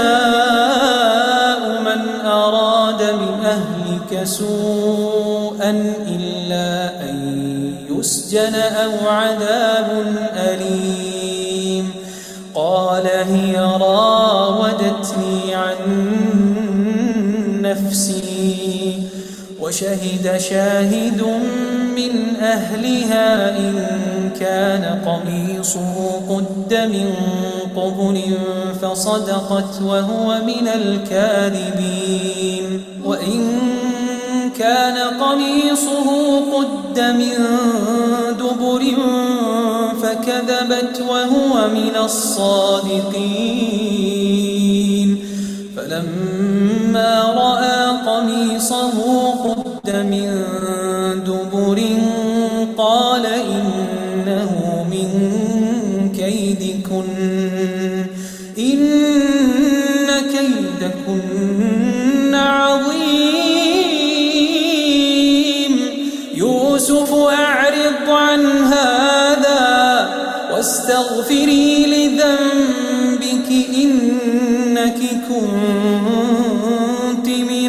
جزاء من أراد بأهلك سوءا إلا أن يسجن أو عذاب أليم قال هي راودتني عن نفسي وشهد شاهد من أهلها إن كان قميصه قد من قبل فصدقت وهو من الكاذبين وإن كان قميصه قد من دبر فكذبت وهو من الصادقين فلما رأى قميصه قد من دبر قال إنه من كيدكن إن كيدكن عظيم يوسف أعرض عن هذا واستغفري لذنبك إنك كنت من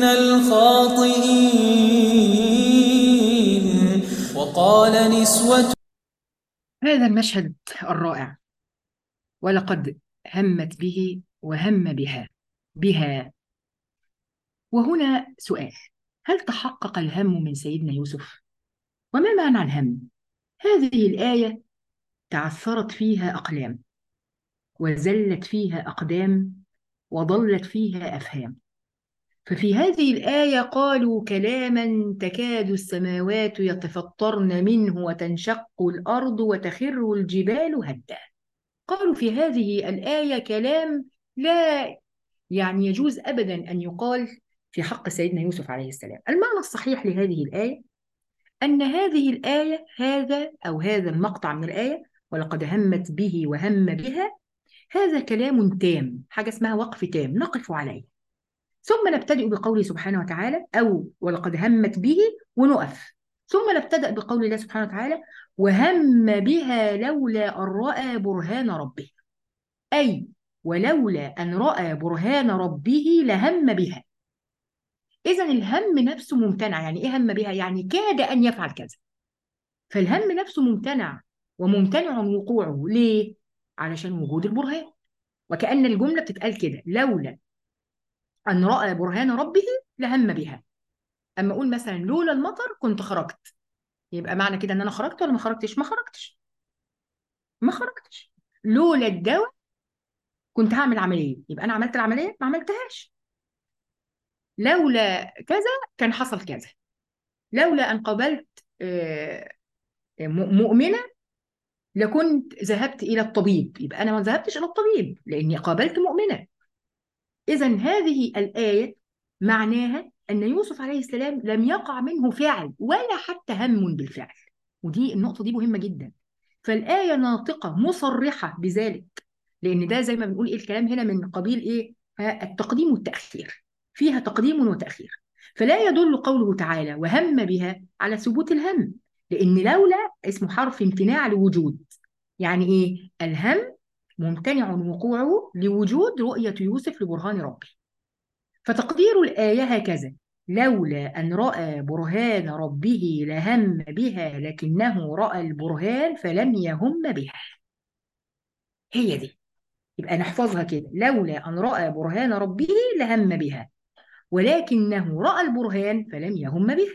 الخاطئين وقال نسوة هذا المشهد الرائع ولقد همت به وهم بها بها وهنا سؤال هل تحقق الهم من سيدنا يوسف وما معنى الهم هذه الآية تعثرت فيها أقلام وزلت فيها أقدام وضلت فيها أفهام ففي هذه الآية قالوا كلاما تكاد السماوات يتفطرن منه وتنشق الأرض وتخر الجبال هدا قالوا في هذه الآية كلام لا يعني يجوز أبدا أن يقال في حق سيدنا يوسف عليه السلام المعنى الصحيح لهذه الآية أن هذه الآية هذا أو هذا المقطع من الآية ولقد همت به وهم بها هذا كلام تام حاجة اسمها وقف تام نقف عليه ثم نبتدئ بقوله سبحانه وتعالى أو ولقد همت به ونقف ثم نبتدأ بقول الله سبحانه وتعالى وهم بها لولا أن رأى برهان ربه أي ولولا أن رأى برهان ربه لهم بها إذا الهم نفسه ممتنع يعني إيه هم بها؟ يعني كاد أن يفعل كذا فالهم نفسه ممتنع وممتنع وقوعه ليه؟ علشان وجود البرهان وكأن الجملة بتتقال كده لولا أن رأى برهان ربه لهم بها أما أقول مثلا لولا المطر كنت خرجت يبقى معنى كده إن أنا خرجت ولا ما خرجتش؟ ما خرجتش ما خرجتش لولا الدواء كنت هعمل عملية يبقى أنا عملت العملية ما عملتهاش لولا كذا كان حصل كذا لولا أن قابلت آه، م- مؤمنة لكنت ذهبت إلى الطبيب يبقى أنا ما ذهبتش إلى الطبيب لأني قابلت مؤمنة إذا هذه الآية معناها أن يوسف عليه السلام لم يقع منه فعل ولا حتى هم بالفعل ودي النقطة دي مهمة جدا فالآية ناطقة مصرحة بذلك لأن ده زي ما بنقول إيه الكلام هنا من قبيل إيه ها، التقديم والتأخير فيها تقديم وتأخير فلا يدل قوله تعالى وهم بها على ثبوت الهم لأن لولا اسمه حرف امتناع لوجود يعني إيه الهم ممتنع وقوعه لوجود رؤية يوسف لبرهان ربه فتقدير الآية هكذا لولا أن رأى برهان ربه لهم بها لكنه رأى البرهان فلم يهم بها هي دي يبقى نحفظها كده لولا أن رأى برهان ربه لهم بها ولكنه رأى البرهان فلم يهم به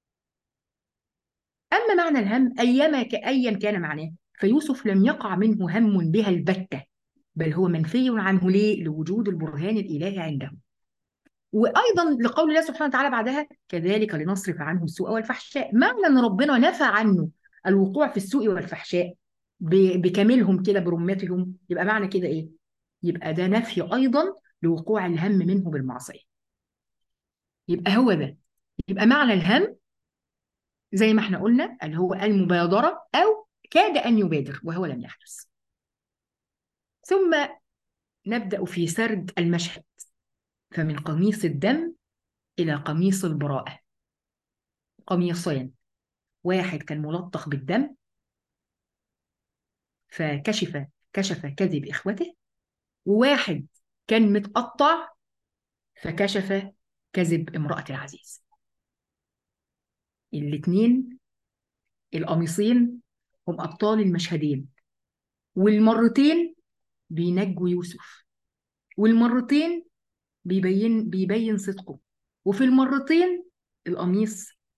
أما معنى الهم أيما كأيا كان معناه فيوسف لم يقع منه هم بها البتة بل هو منفي عنه ليه؟ لوجود البرهان الإلهي عنده وأيضا لقول الله سبحانه وتعالى بعدها كذلك لنصرف عنه السوء والفحشاء معنى أن ربنا نفى عنه الوقوع في السوء والفحشاء ب- بكاملهم كده برمتهم يبقى معنى كده إيه؟ يبقى ده نفي أيضا لوقوع الهم منه بالمعصية يبقى هو ده يبقى معنى الهم زي ما احنا قلنا اللي هو المبادرة أو كاد أن يبادر وهو لم يحدث ثم نبدأ في سرد المشهد فمن قميص الدم إلى قميص البراءة قميصين واحد كان ملطخ بالدم فكشف كشف كذب إخوته وواحد كان متقطع فكشف كذب امرأة العزيز الاتنين القميصين هم أبطال المشهدين والمرتين بينجوا يوسف والمرتين بيبين بيبين صدقه وفي المرتين القميص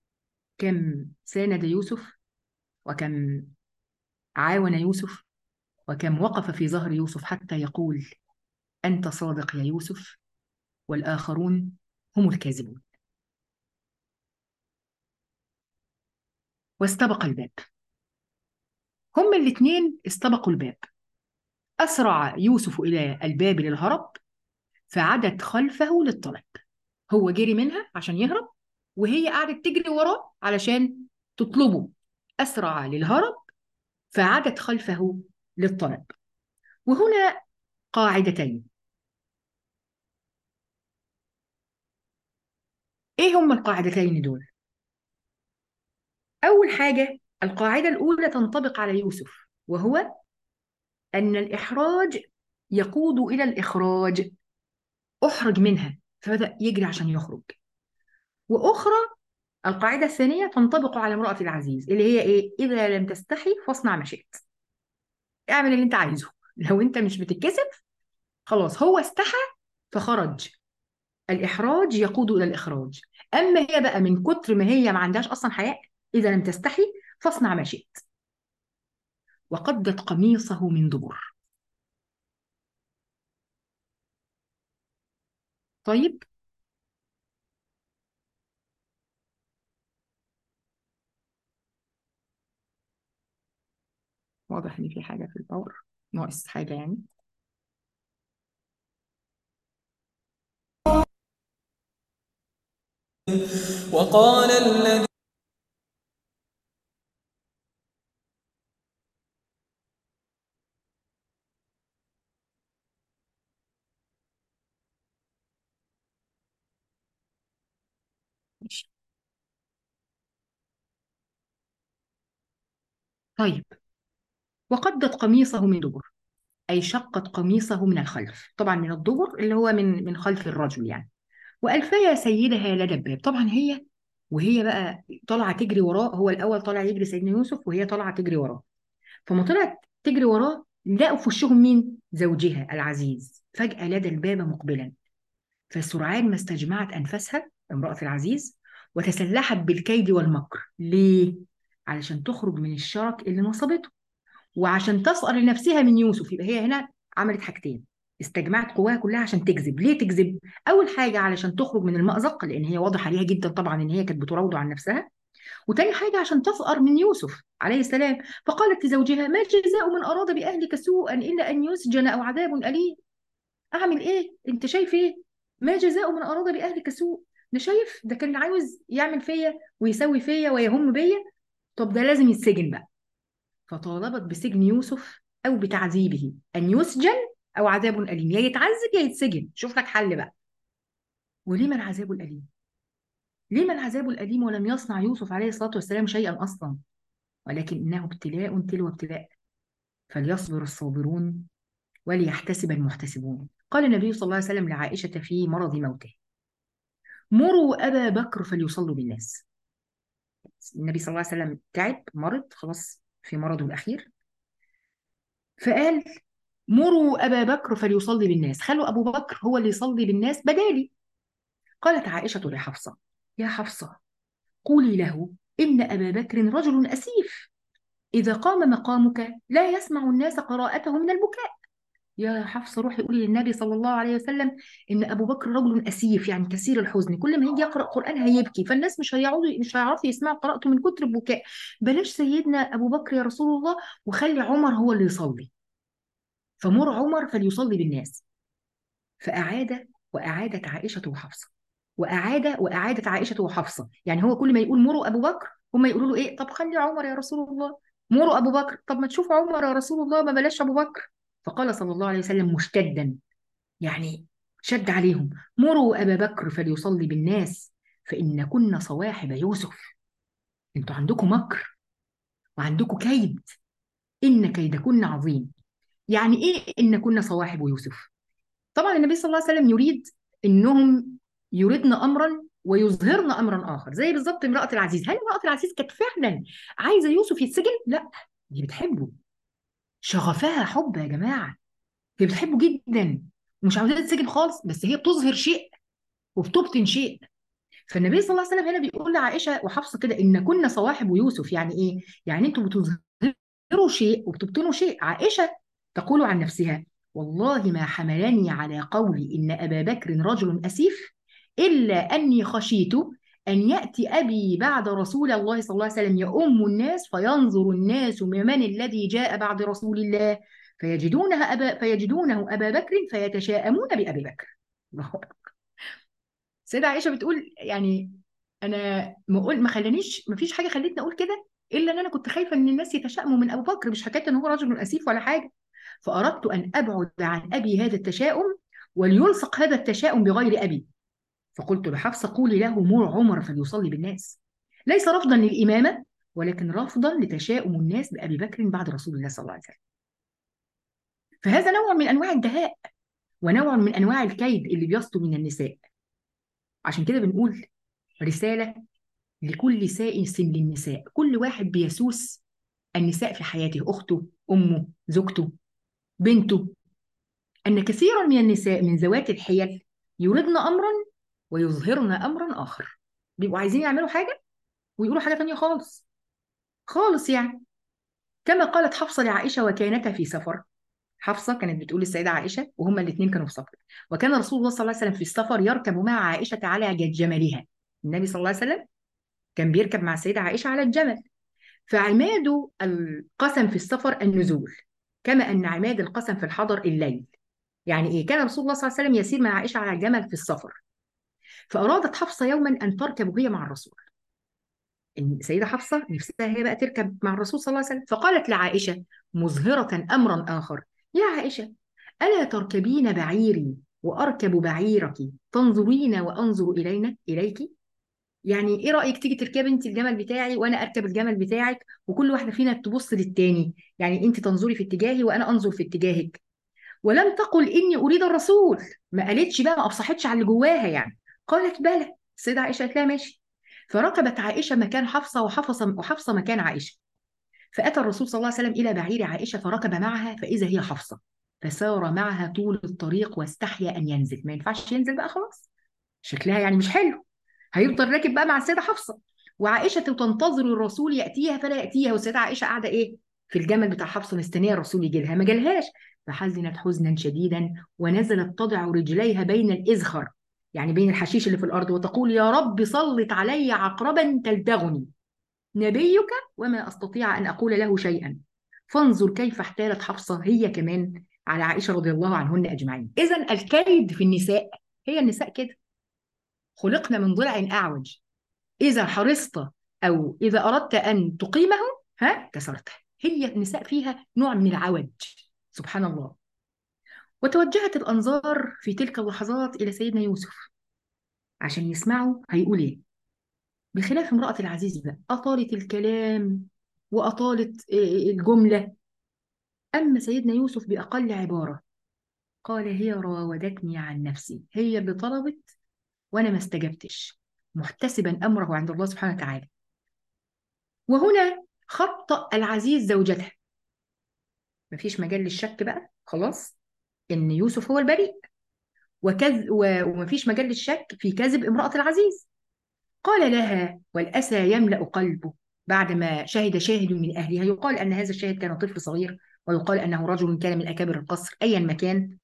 كم ساند يوسف وكم عاون يوسف وكم وقف في ظهر يوسف حتى يقول أنت صادق يا يوسف والآخرون هم الكاذبون واستبق الباب هما الاثنين استبقوا الباب أسرع يوسف إلى الباب للهرب فعدت خلفه للطلب هو جري منها عشان يهرب وهي قعدت تجري وراه علشان تطلبه أسرع للهرب فعدت خلفه للطلب وهنا قاعدتين ايه هما القاعدتين دول اول حاجه القاعده الاولى تنطبق على يوسف وهو ان الاحراج يقود الى الاخراج احرج منها فبدا يجري عشان يخرج واخرى القاعده الثانيه تنطبق على امراه العزيز اللي هي ايه اذا لم تستحي فاصنع ما شئت اعمل اللي انت عايزه لو انت مش بتتكسف خلاص هو استحى فخرج الإحراج يقود إلى الإخراج أما هي بقى من كتر ما هي ما عندهاش أصلا حياء إذا لم تستحي فاصنع ما شئت وقدت قميصه من دبر طيب واضح إن في حاجة في الباور ناقص حاجة يعني وقال الذي ماشي طيب وقدت قميصه من دبر أي شقت قميصه من الخلف طبعا من الدبر اللي هو من من خلف الرجل يعني وألفيا سيدها لدى الباب طبعا هي وهي بقى طالعة تجري وراه هو الأول طالع يجري سيدنا يوسف وهي طالعة تجري وراه فما طلعت تجري وراه لقوا في وشهم مين؟ زوجها العزيز فجأة لدى الباب مقبلا فسرعان ما استجمعت أنفاسها امرأة العزيز وتسلحت بالكيد والمكر ليه؟ علشان تخرج من الشرك اللي نصبته وعشان تسأر لنفسها من يوسف يبقى هي هنا عملت حاجتين استجمعت قواها كلها عشان تكذب ليه تكذب اول حاجه علشان تخرج من المأزق لان هي واضح عليها جدا طبعا ان هي كانت بتراود عن نفسها وتاني حاجه عشان تسأر من يوسف عليه السلام فقالت لزوجها ما جزاء من اراد باهلك سوءا الا ان يسجن او عذاب اليم اعمل ايه انت شايف ايه ما جزاء من اراد باهلك سوء ده شايف ده كان عاوز يعمل فيا ويسوي فيا ويهم بيا طب ده لازم يتسجن بقى فطالبت بسجن يوسف او بتعذيبه ان يسجن او عذاب اليم يا يتعذب يا يتسجن شوف لك حل بقى ولما العذاب الاليم لما العذاب الاليم ولم يصنع يوسف عليه الصلاه والسلام شيئا اصلا ولكن انه ابتلاء تلو ابتلاء فليصبر الصابرون وليحتسب المحتسبون قال النبي صلى الله عليه وسلم لعائشه في مرض موته مروا ابا بكر فليصلوا بالناس النبي صلى الله عليه وسلم تعب مرض خلاص في مرضه الاخير فقال مروا أبا بكر فليصلي بالناس خلوا أبو بكر هو اللي يصلي بالناس بدالي قالت عائشة لحفصة يا حفصة قولي له إن أبا بكر رجل أسيف إذا قام مقامك لا يسمع الناس قراءته من البكاء يا حفصة روحي قولي للنبي صلى الله عليه وسلم إن أبو بكر رجل أسيف يعني كثير الحزن كل ما يجي يقرأ قرآن هيبكي فالناس مش هيقعدوا مش هيعرفوا يسمعوا قراءته من كتر البكاء بلاش سيدنا أبو بكر يا رسول الله وخلي عمر هو اللي يصلي فمر عمر فليصلي بالناس فأعاد وأعادت عائشة وحفصة وأعاد وأعادت عائشة وحفصة يعني هو كل ما يقول مروا أبو بكر هم يقولوا له إيه طب خلي عمر يا رسول الله مروا أبو بكر طب ما تشوف عمر يا رسول الله ما بلاش أبو بكر فقال صلى الله عليه وسلم مشتدا يعني شد عليهم مروا أبا بكر فليصلي بالناس فإن كن صواحب يوسف انتوا عندكم مكر وعندكم كيد إن كيدكن عظيم يعني ايه ان كنا صواحب يوسف طبعا النبي صلى الله عليه وسلم يريد انهم يريدن امرا ويظهرن امرا اخر زي بالظبط امراه العزيز هل امراه العزيز كانت فعلا عايزه يوسف يتسجن لا هي بتحبه شغفها حب يا جماعه هي بتحبه جدا ومش عاوزاه يتسجن خالص بس هي بتظهر شيء وبتبطن شيء فالنبي صلى الله عليه وسلم هنا بيقول لعائشه وحفصه كده ان كنا صواحب يوسف يعني ايه؟ يعني انتوا بتظهروا شيء وبتبطنوا شيء عائشه تقول عن نفسها والله ما حملني على قولي ان ابا بكر رجل اسيف الا اني خشيت ان ياتي ابي بعد رسول الله صلى الله عليه وسلم يؤم الناس فينظر الناس من الذي جاء بعد رسول الله فيجدونها أبا فيجدونه ابا بكر فيتشاءمون بابي بكر الله أكبر. السيدة عائشة بتقول يعني أنا ما أقول ما خلانيش ما فيش حاجة خلتني أقول كده إلا إن أنا كنت خايفة إن الناس يتشائموا من أبو بكر مش حكاية إن هو رجل أسيف ولا حاجة فأردت أن أبعد عن أبي هذا التشاؤم وليلصق هذا التشاؤم بغير أبي فقلت لحفصة قولي له مر عمر فليصلي بالناس ليس رفضا للإمامة ولكن رفضا لتشاؤم الناس بأبي بكر بعد رسول الله صلى الله عليه وسلم فهذا نوع من أنواع الدهاء ونوع من أنواع الكيد اللي بيصدر من النساء عشان كده بنقول رسالة لكل سائس للنساء كل واحد بيسوس النساء في حياته أخته أمه زوجته بنته أن كثيرا من النساء من ذوات الحيل يردن أمرا ويظهرن أمرا آخر بيبقوا عايزين يعملوا حاجة ويقولوا حاجة تانية خالص خالص يعني كما قالت حفصة لعائشة وكانتا في سفر حفصة كانت بتقول للسيدة عائشة وهما الاثنين كانوا في سفر وكان رسول الله صلى الله عليه وسلم في السفر يركب مع عائشة على جملها النبي صلى الله عليه وسلم كان بيركب مع السيدة عائشة على الجمل فعماد القسم في السفر النزول كما أن عماد القسم في الحضر الليل يعني إيه كان رسول الله صلى الله عليه وسلم يسير مع عائشة على الجمل في السفر فأرادت حفصة يوما أن تركب هي مع الرسول السيدة حفصة نفسها هي بقى تركب مع الرسول صلى الله عليه وسلم فقالت لعائشة مظهرة أمرا آخر يا عائشة ألا تركبين بعيري وأركب بعيرك تنظرين وأنظر إلينا إليك يعني إيه رأيك تيجي تركبي أنت الجمل بتاعي وأنا أركب الجمل بتاعك وكل واحدة فينا تبص للتاني يعني أنت تنظري في اتجاهي وأنا أنظر في اتجاهك ولم تقل إني أريد الرسول ما قالتش بقى ما أبصحتش على اللي جواها يعني قالت بلى السيدة عائشة قالت لها ماشي فركبت عائشة مكان حفصة وحفصة وحفصة مكان عائشة فأتى الرسول صلى الله عليه وسلم إلى بعير عائشة فركب معها فإذا هي حفصة فسار معها طول الطريق واستحيا أن ينزل ما ينفعش ينزل بقى خلاص شكلها يعني مش حلو هيفضل راكب بقى مع السيدة حفصة وعائشة تنتظر الرسول يأتيها فلا يأتيها والسيدة عائشة قاعدة إيه في الجمل بتاع حفصة مستنية الرسول يجي لها ما جالهاش فحزنت حزنا شديدا ونزلت تضع رجليها بين الإزخر يعني بين الحشيش اللي في الأرض وتقول يا رب سلط علي عقربا تلدغني نبيك وما أستطيع أن أقول له شيئا فانظر كيف احتالت حفصة هي كمان على عائشة رضي الله عنهن أجمعين إذا الكيد في النساء هي النساء كده خلقنا من ضلع أعوج إذا حرصت أو إذا أردت أن تقيمه ها كسرته هي النساء فيها نوع من العوج سبحان الله وتوجهت الأنظار في تلك اللحظات إلى سيدنا يوسف عشان يسمعوا هيقول إيه بخلاف امرأة العزيز بقى أطالت الكلام وأطالت الجملة أما سيدنا يوسف بأقل عبارة قال هي راودتني عن نفسي هي اللي طلبت وأنا ما استجبتش محتسبا أمره عند الله سبحانه وتعالى وهنا خطأ العزيز زوجته مفيش مجال للشك بقى خلاص إن يوسف هو البريء وكذ ومفيش مجال للشك في كذب امرأة العزيز قال لها والأسى يملأ قلبه بعدما شهد شاهد من أهلها يقال أن هذا الشاهد كان طفل صغير ويقال أنه رجل كان من أكابر القصر أيا ما كان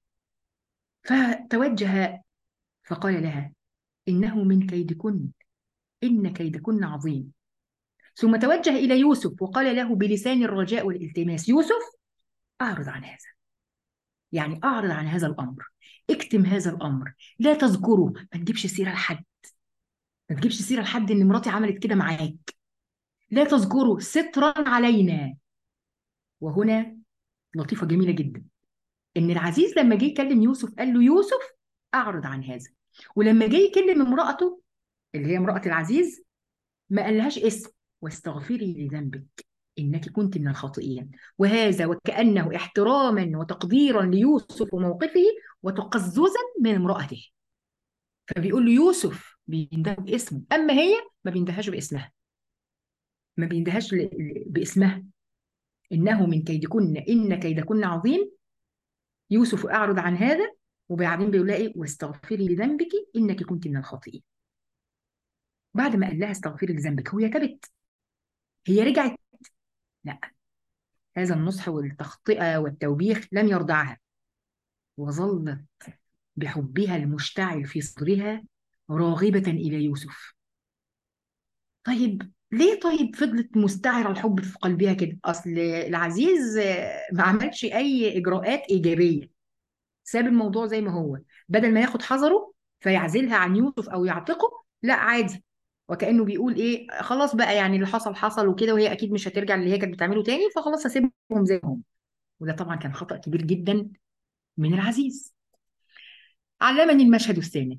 فتوجه فقال لها إنه من كيدكن إن كيدكن عظيم ثم توجه إلى يوسف وقال له بلسان الرجاء والالتماس يوسف أعرض عن هذا يعني أعرض عن هذا الأمر اكتم هذا الأمر لا تذكره ما تجيبش سيرة لحد ما تجيبش سيرة لحد إن مراتي عملت كده معاك لا تذكره سترا علينا وهنا لطيفة جميلة جدا إن العزيز لما جه يكلم يوسف قال له يوسف أعرض عن هذا ولما جه يكلم امرأته اللي هي امرأة العزيز ما قالهاش اسم واستغفري لذنبك إنك كنت من الخاطئين وهذا وكأنه احتراما وتقديرا ليوسف وموقفه وتقززا من امرأته فبيقول له يوسف بينده باسمه أما هي ما بيندهاش باسمها ما بيندهاش باسمها إنه من كيدكن إن كيدكن عظيم يوسف أعرض عن هذا وبعدين بيقول لها إيه واستغفري لذنبك إنك كنت من الخاطئين بعد ما قال لها استغفري لذنبك هي تبت هي رجعت لا هذا النصح والتخطئة والتوبيخ لم يرضعها وظلت بحبها المشتعل في صدرها راغبة إلى يوسف طيب ليه طيب فضلت مستعرة الحب في قلبها كده أصل العزيز آه، ما عملش أي إجراءات إيجابية ساب الموضوع زي ما هو بدل ما ياخد حذره فيعزلها عن يوسف أو يعتقه لا عادي وكأنه بيقول إيه خلاص بقى يعني اللي حصل حصل وكده وهي أكيد مش هترجع اللي هي كانت بتعمله تاني فخلاص هسيبهم زي ما هم وده طبعا كان خطأ كبير جدا من العزيز علمني المشهد الثاني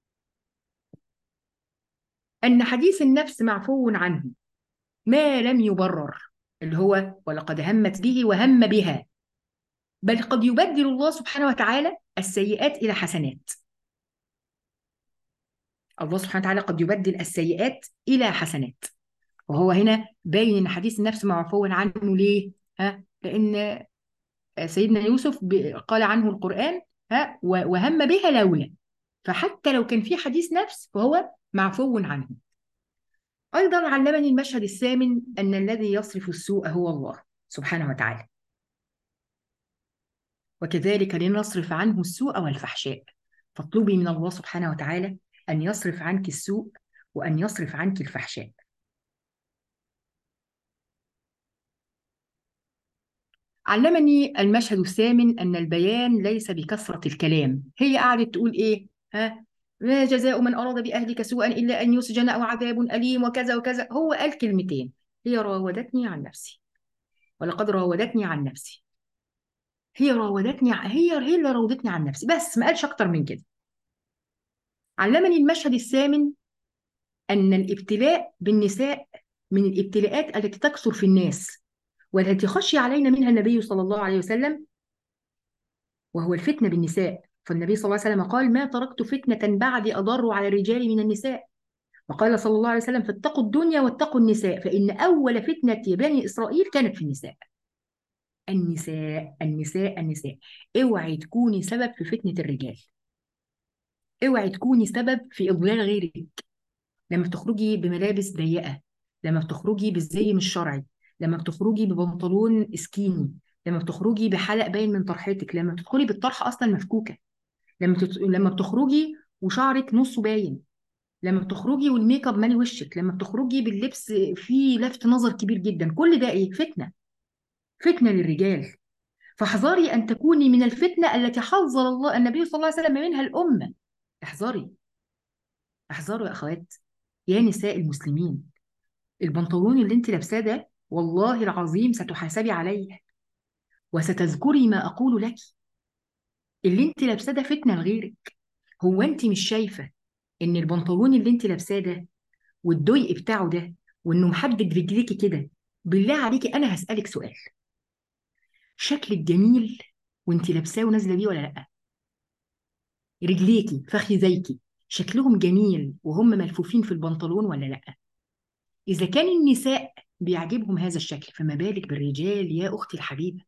أن حديث النفس معفو عنه ما لم يبرر اللي هو ولقد همت به وهم بها بل قد يبدل الله سبحانه وتعالى السيئات إلى حسنات الله سبحانه وتعالى قد يبدل السيئات إلى حسنات وهو هنا باين إن حديث النفس معفو عنه ليه؟ ها؟ لأن سيدنا يوسف ب- قال عنه القرآن ها و- وهم بها لولا فحتى لو كان في حديث نفس فهو معفو عنه أيضا علمني المشهد الثامن أن الذي يصرف السوء هو الله سبحانه وتعالى وكذلك لنصرف عنه السوء والفحشاء فاطلبي من الله سبحانه وتعالى أن يصرف عنك السوء وأن يصرف عنك الفحشاء علمني المشهد الثامن أن البيان ليس بكثرة الكلام هي قعدت تقول إيه ها ما جزاء من أراد بأهلك سوءا إلا أن يسجن أو عذاب أليم وكذا وكذا هو قال كلمتين هي راودتني عن نفسي ولقد راودتني عن نفسي هي راودتني ع- هي هي اللي راودتني عن نفسي بس ما قالش أكتر من كده علمني المشهد الثامن أن الابتلاء بالنساء من الابتلاءات التي تكثر في الناس والتي خشي علينا منها النبي صلى الله عليه وسلم وهو الفتنة بالنساء فالنبي صلى الله عليه وسلم قال ما تركت فتنة بعد أضر على الرجال من النساء وقال صلى الله عليه وسلم فاتقوا الدنيا واتقوا النساء فإن أول فتنة بني إسرائيل كانت في النساء النساء النساء النساء اوعي تكوني سبب في فتنة الرجال اوعي تكوني سبب في إضلال غيرك لما بتخرجي بملابس ضيقة لما بتخرجي بالزي مش شرعي لما بتخرجي ببنطلون سكيني لما بتخرجي بحلق باين من طرحتك لما بتدخلي بالطرحة أصلا مفكوكة لما تت... لما بتخرجي وشعرك نصه باين لما بتخرجي والميك اب مالي وشك لما بتخرجي باللبس فيه لفت نظر كبير جدا كل ده ايه فتنة فتنة للرجال فاحذري أن تكوني من الفتنة التي حذر الله النبي صلى الله عليه وسلم منها الأمة احذري احذروا يا أخوات يا نساء المسلمين البنطلون اللي انت لابساه ده والله العظيم ستحاسبي عليه وستذكري ما أقول لك اللي انت لابساه ده فتنة لغيرك هو انت مش شايفة ان البنطلون اللي انت لابساه ده والضيق بتاعه ده وانه محدد رجليكي كده بالله عليكي انا هسألك سؤال شكلك جميل وانت لابساه ونازله بيه ولا لا رجليكي فخذيكي شكلهم جميل وهم ملفوفين في البنطلون ولا لا اذا كان النساء بيعجبهم هذا الشكل فما بالك بالرجال يا اختي الحبيبه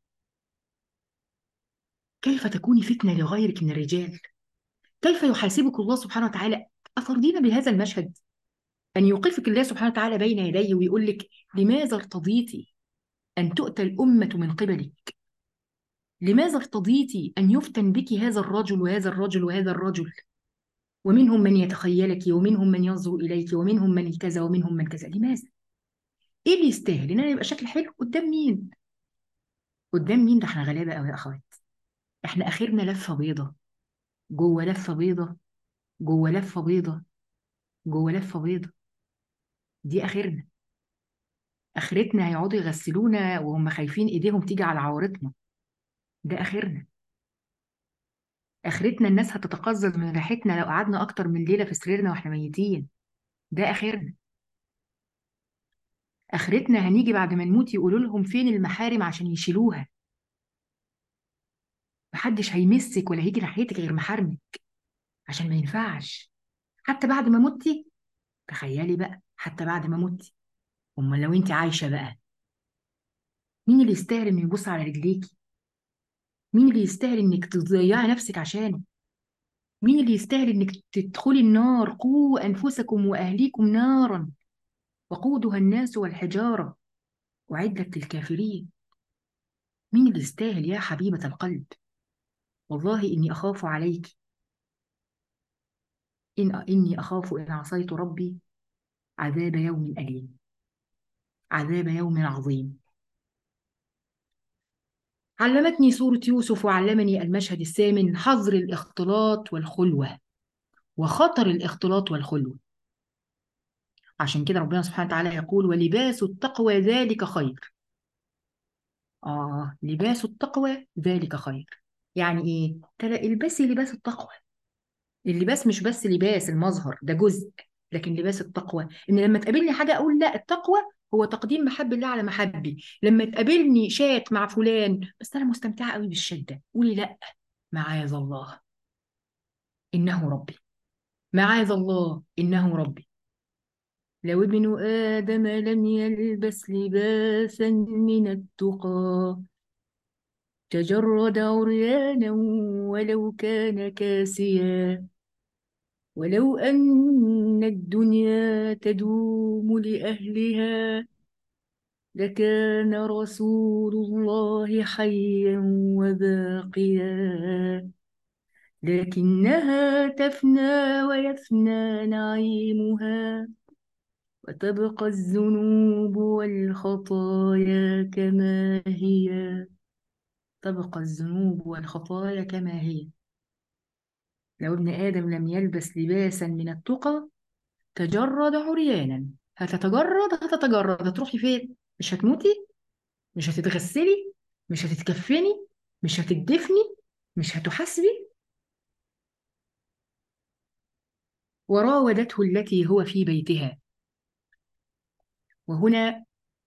كيف تكوني فتنه لغيرك من الرجال كيف يحاسبك الله سبحانه وتعالى أترضين بهذا المشهد أن يوقفك الله سبحانه وتعالى بين يديه ويقول لك لماذا ارتضيتي أن تؤتى الأمة من قبلك لماذا ارتضيتي أن يفتن بك هذا الرجل وهذا الرجل وهذا الرجل ومنهم من يتخيلك ومنهم من ينظر إليك ومنهم من كذا ومنهم من كذا لماذا؟ إيه اللي يستاهل إن أنا يبقى شكل حلو قدام مين؟ قدام مين ده احنا غلابة قوي يا أخوات احنا آخرنا لفة بيضة جوه لفة بيضة جوه لفة بيضة جوه لفة بيضة دي آخرنا آخرتنا هيقعدوا يغسلونا وهم خايفين إيديهم تيجي على عورتنا ده آخرنا آخرتنا الناس هتتقزز من ريحتنا لو قعدنا أكتر من ليلة في سريرنا وإحنا ميتين ده آخرنا آخرتنا هنيجي بعد ما نموت يقولوا لهم فين المحارم عشان يشيلوها محدش هيمسك ولا هيجي ناحيتك غير محارمك عشان ما ينفعش حتى بعد ما متي تخيلي بقى حتى بعد ما متي امال لو انت عايشه بقى مين اللي يستاهل انه يبص على رجليكي مين اللي يستاهل انك تضيعي نفسك عشانه مين اللي يستاهل انك تدخلي النار قوا انفسكم واهليكم نارا وقودها الناس والحجاره اعدت للكافرين مين اللي يستاهل يا حبيبه القلب والله اني اخاف عليك إن إني أخاف إن عصيت ربي عذاب يوم أليم عذاب يوم عظيم علمتني سورة يوسف وعلمني المشهد الثامن حظر الاختلاط والخلوة وخطر الاختلاط والخلوة عشان كده ربنا سبحانه وتعالى يقول ولباس التقوى ذلك خير آه لباس التقوى ذلك خير يعني إيه؟ تلا البسي لباس التقوى اللباس مش بس لباس المظهر ده جزء لكن لباس التقوى ان لما تقابلني حاجه اقول لا التقوى هو تقديم محب الله على محبي لما تقابلني شات مع فلان بس انا مستمتعه قوي بالشات ده قولي لا معاذ الله انه ربي معاذ الله انه ربي لو ابن ادم لم يلبس لباسا من التقى تجرد عريانا ولو كان كاسيا ولو أن الدنيا تدوم لأهلها لكان رسول الله حيا وباقيا لكنها تفنى ويفنى نعيمها وتبقى الذنوب والخطايا كما هي تبقى الذنوب والخطايا كما هي لو ابن آدم لم يلبس لباسا من التقى تجرد عريانا هتتجرد هتتجرد هتروحي فين مش هتموتي مش هتتغسلي مش هتتكفني مش هتدفني مش هتحاسبي وراودته التي هو في بيتها وهنا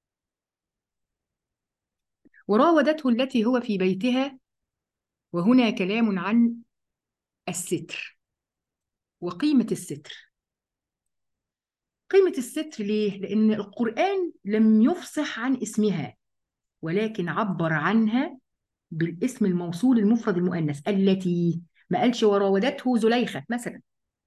وراودته التي هو في بيتها وهنا كلام عن الستر وقيمة الستر قيمة الستر ليه؟ لأن القرآن لم يفصح عن اسمها ولكن عبر عنها بالاسم الموصول المفرد المؤنث التي ما قالش وراودته زليخة مثلا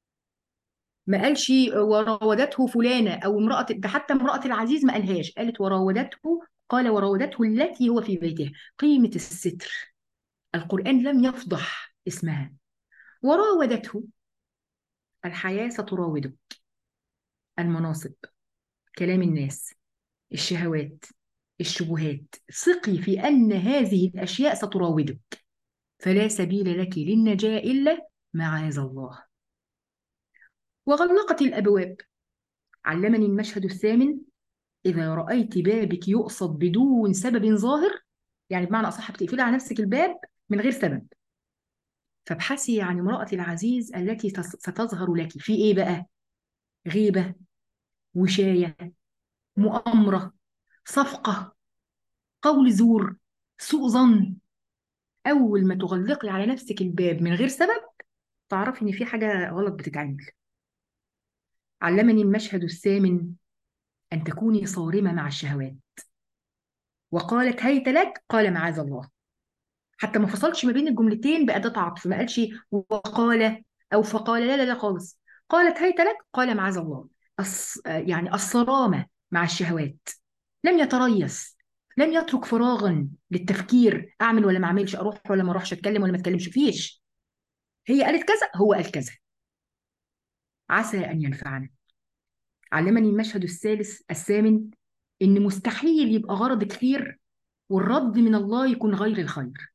ما قالش وراودته فلانة أو امرأة ده حتى امرأة العزيز ما قالهاش قالت وراودته قال وراودته التي هو في بيتها قيمة الستر القرآن لم يفضح اسمها وراودته الحياة ستراودك المناصب كلام الناس الشهوات الشبهات ثقي في أن هذه الأشياء ستراودك فلا سبيل لك للنجاة إلا معاذ الله وغلقت الأبواب علمني المشهد الثامن إذا رأيت بابك يقصد بدون سبب ظاهر يعني بمعنى أصح بتقفلي على نفسك الباب من غير سبب فابحثي عن امرأة العزيز التي تس- ستظهر لك في إيه بقى؟ غيبة وشاية مؤامرة صفقة قول زور سوء ظن أول ما تغلقي على نفسك الباب من غير سبب تعرفي إن في حاجة غلط بتتعمل علمني المشهد الثامن أن تكوني صارمة مع الشهوات وقالت هيت لك قال معاذ الله حتى ما فصلش ما بين الجملتين بأداة عطف ما قالش وقال أو فقال لا لا لا خالص قالت هيت لك قال معاذ الله الص... يعني الصرامة مع الشهوات لم يتريث لم يترك فراغا للتفكير أعمل ولا ما أعملش أروح ولا ما أروحش أتكلم ولا ما أتكلمش فيش هي قالت كذا هو قال كذا عسى أن ينفعنا علمني المشهد الثالث الثامن إن مستحيل يبقى غرض كتير والرد من الله يكون غير الخير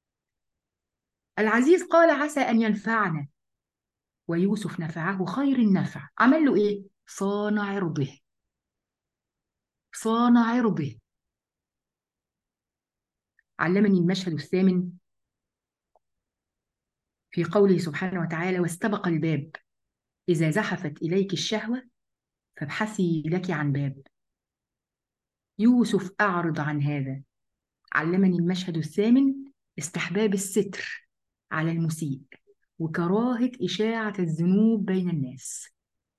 العزيز قال عسى أن ينفعنا ويوسف نفعه خير النفع عمل له إيه؟ صان عرضه صان عرضه علمني المشهد الثامن في قوله سبحانه وتعالى واستبق الباب إذا زحفت إليك الشهوة فابحثي لك عن باب يوسف أعرض عن هذا علمني المشهد الثامن استحباب الستر على المسيء وكراهة إشاعة الذنوب بين الناس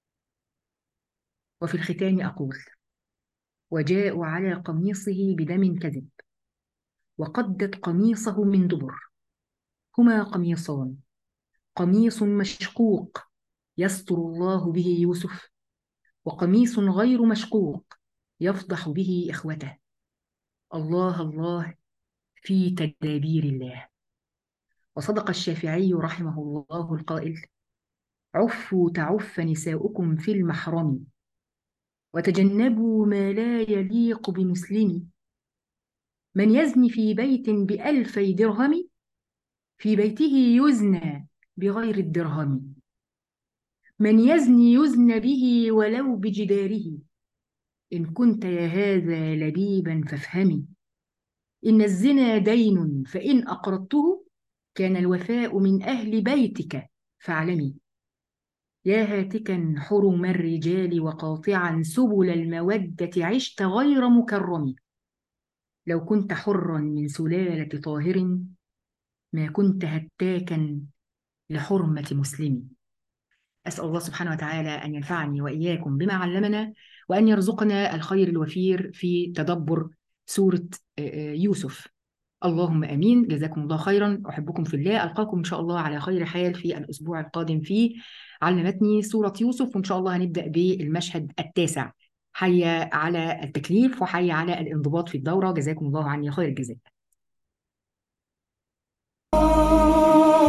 وفي الختام أقول وجاءوا على قميصه بدم كذب وقدت قميصه من دبر هما قميصان قميص مشقوق يستر الله به يوسف وقميص غير مشقوق يفضح به إخوته الله الله في تدابير الله وصدق الشافعي رحمه الله القائل عفوا تعف نساؤكم في المحرم وتجنبوا ما لا يليق بمسلم من يزني في بيت بألفي درهم في بيته يزنى بغير الدرهم من يزني يزنى به ولو بجداره إن كنت يا هذا لبيبا فافهمي إن الزنا دين فإن أقرضته كان الوفاء من أهل بيتك فاعلمي يا هاتكا حرم الرجال وقاطعا سبل المودة عشت غير مكرم لو كنت حرا من سلالة طاهر ما كنت هتاكا لحرمة مسلم أسأل الله سبحانه وتعالى أن ينفعني وإياكم بما علمنا وأن يرزقنا الخير الوفير في تدبر سورة يوسف اللهم امين جزاكم الله خيرا احبكم في الله القاكم ان شاء الله على خير حال في الاسبوع القادم في علمتني سوره يوسف وان شاء الله هنبدا بالمشهد التاسع حي على التكليف وحي على الانضباط في الدوره جزاكم الله عني خير الجزاء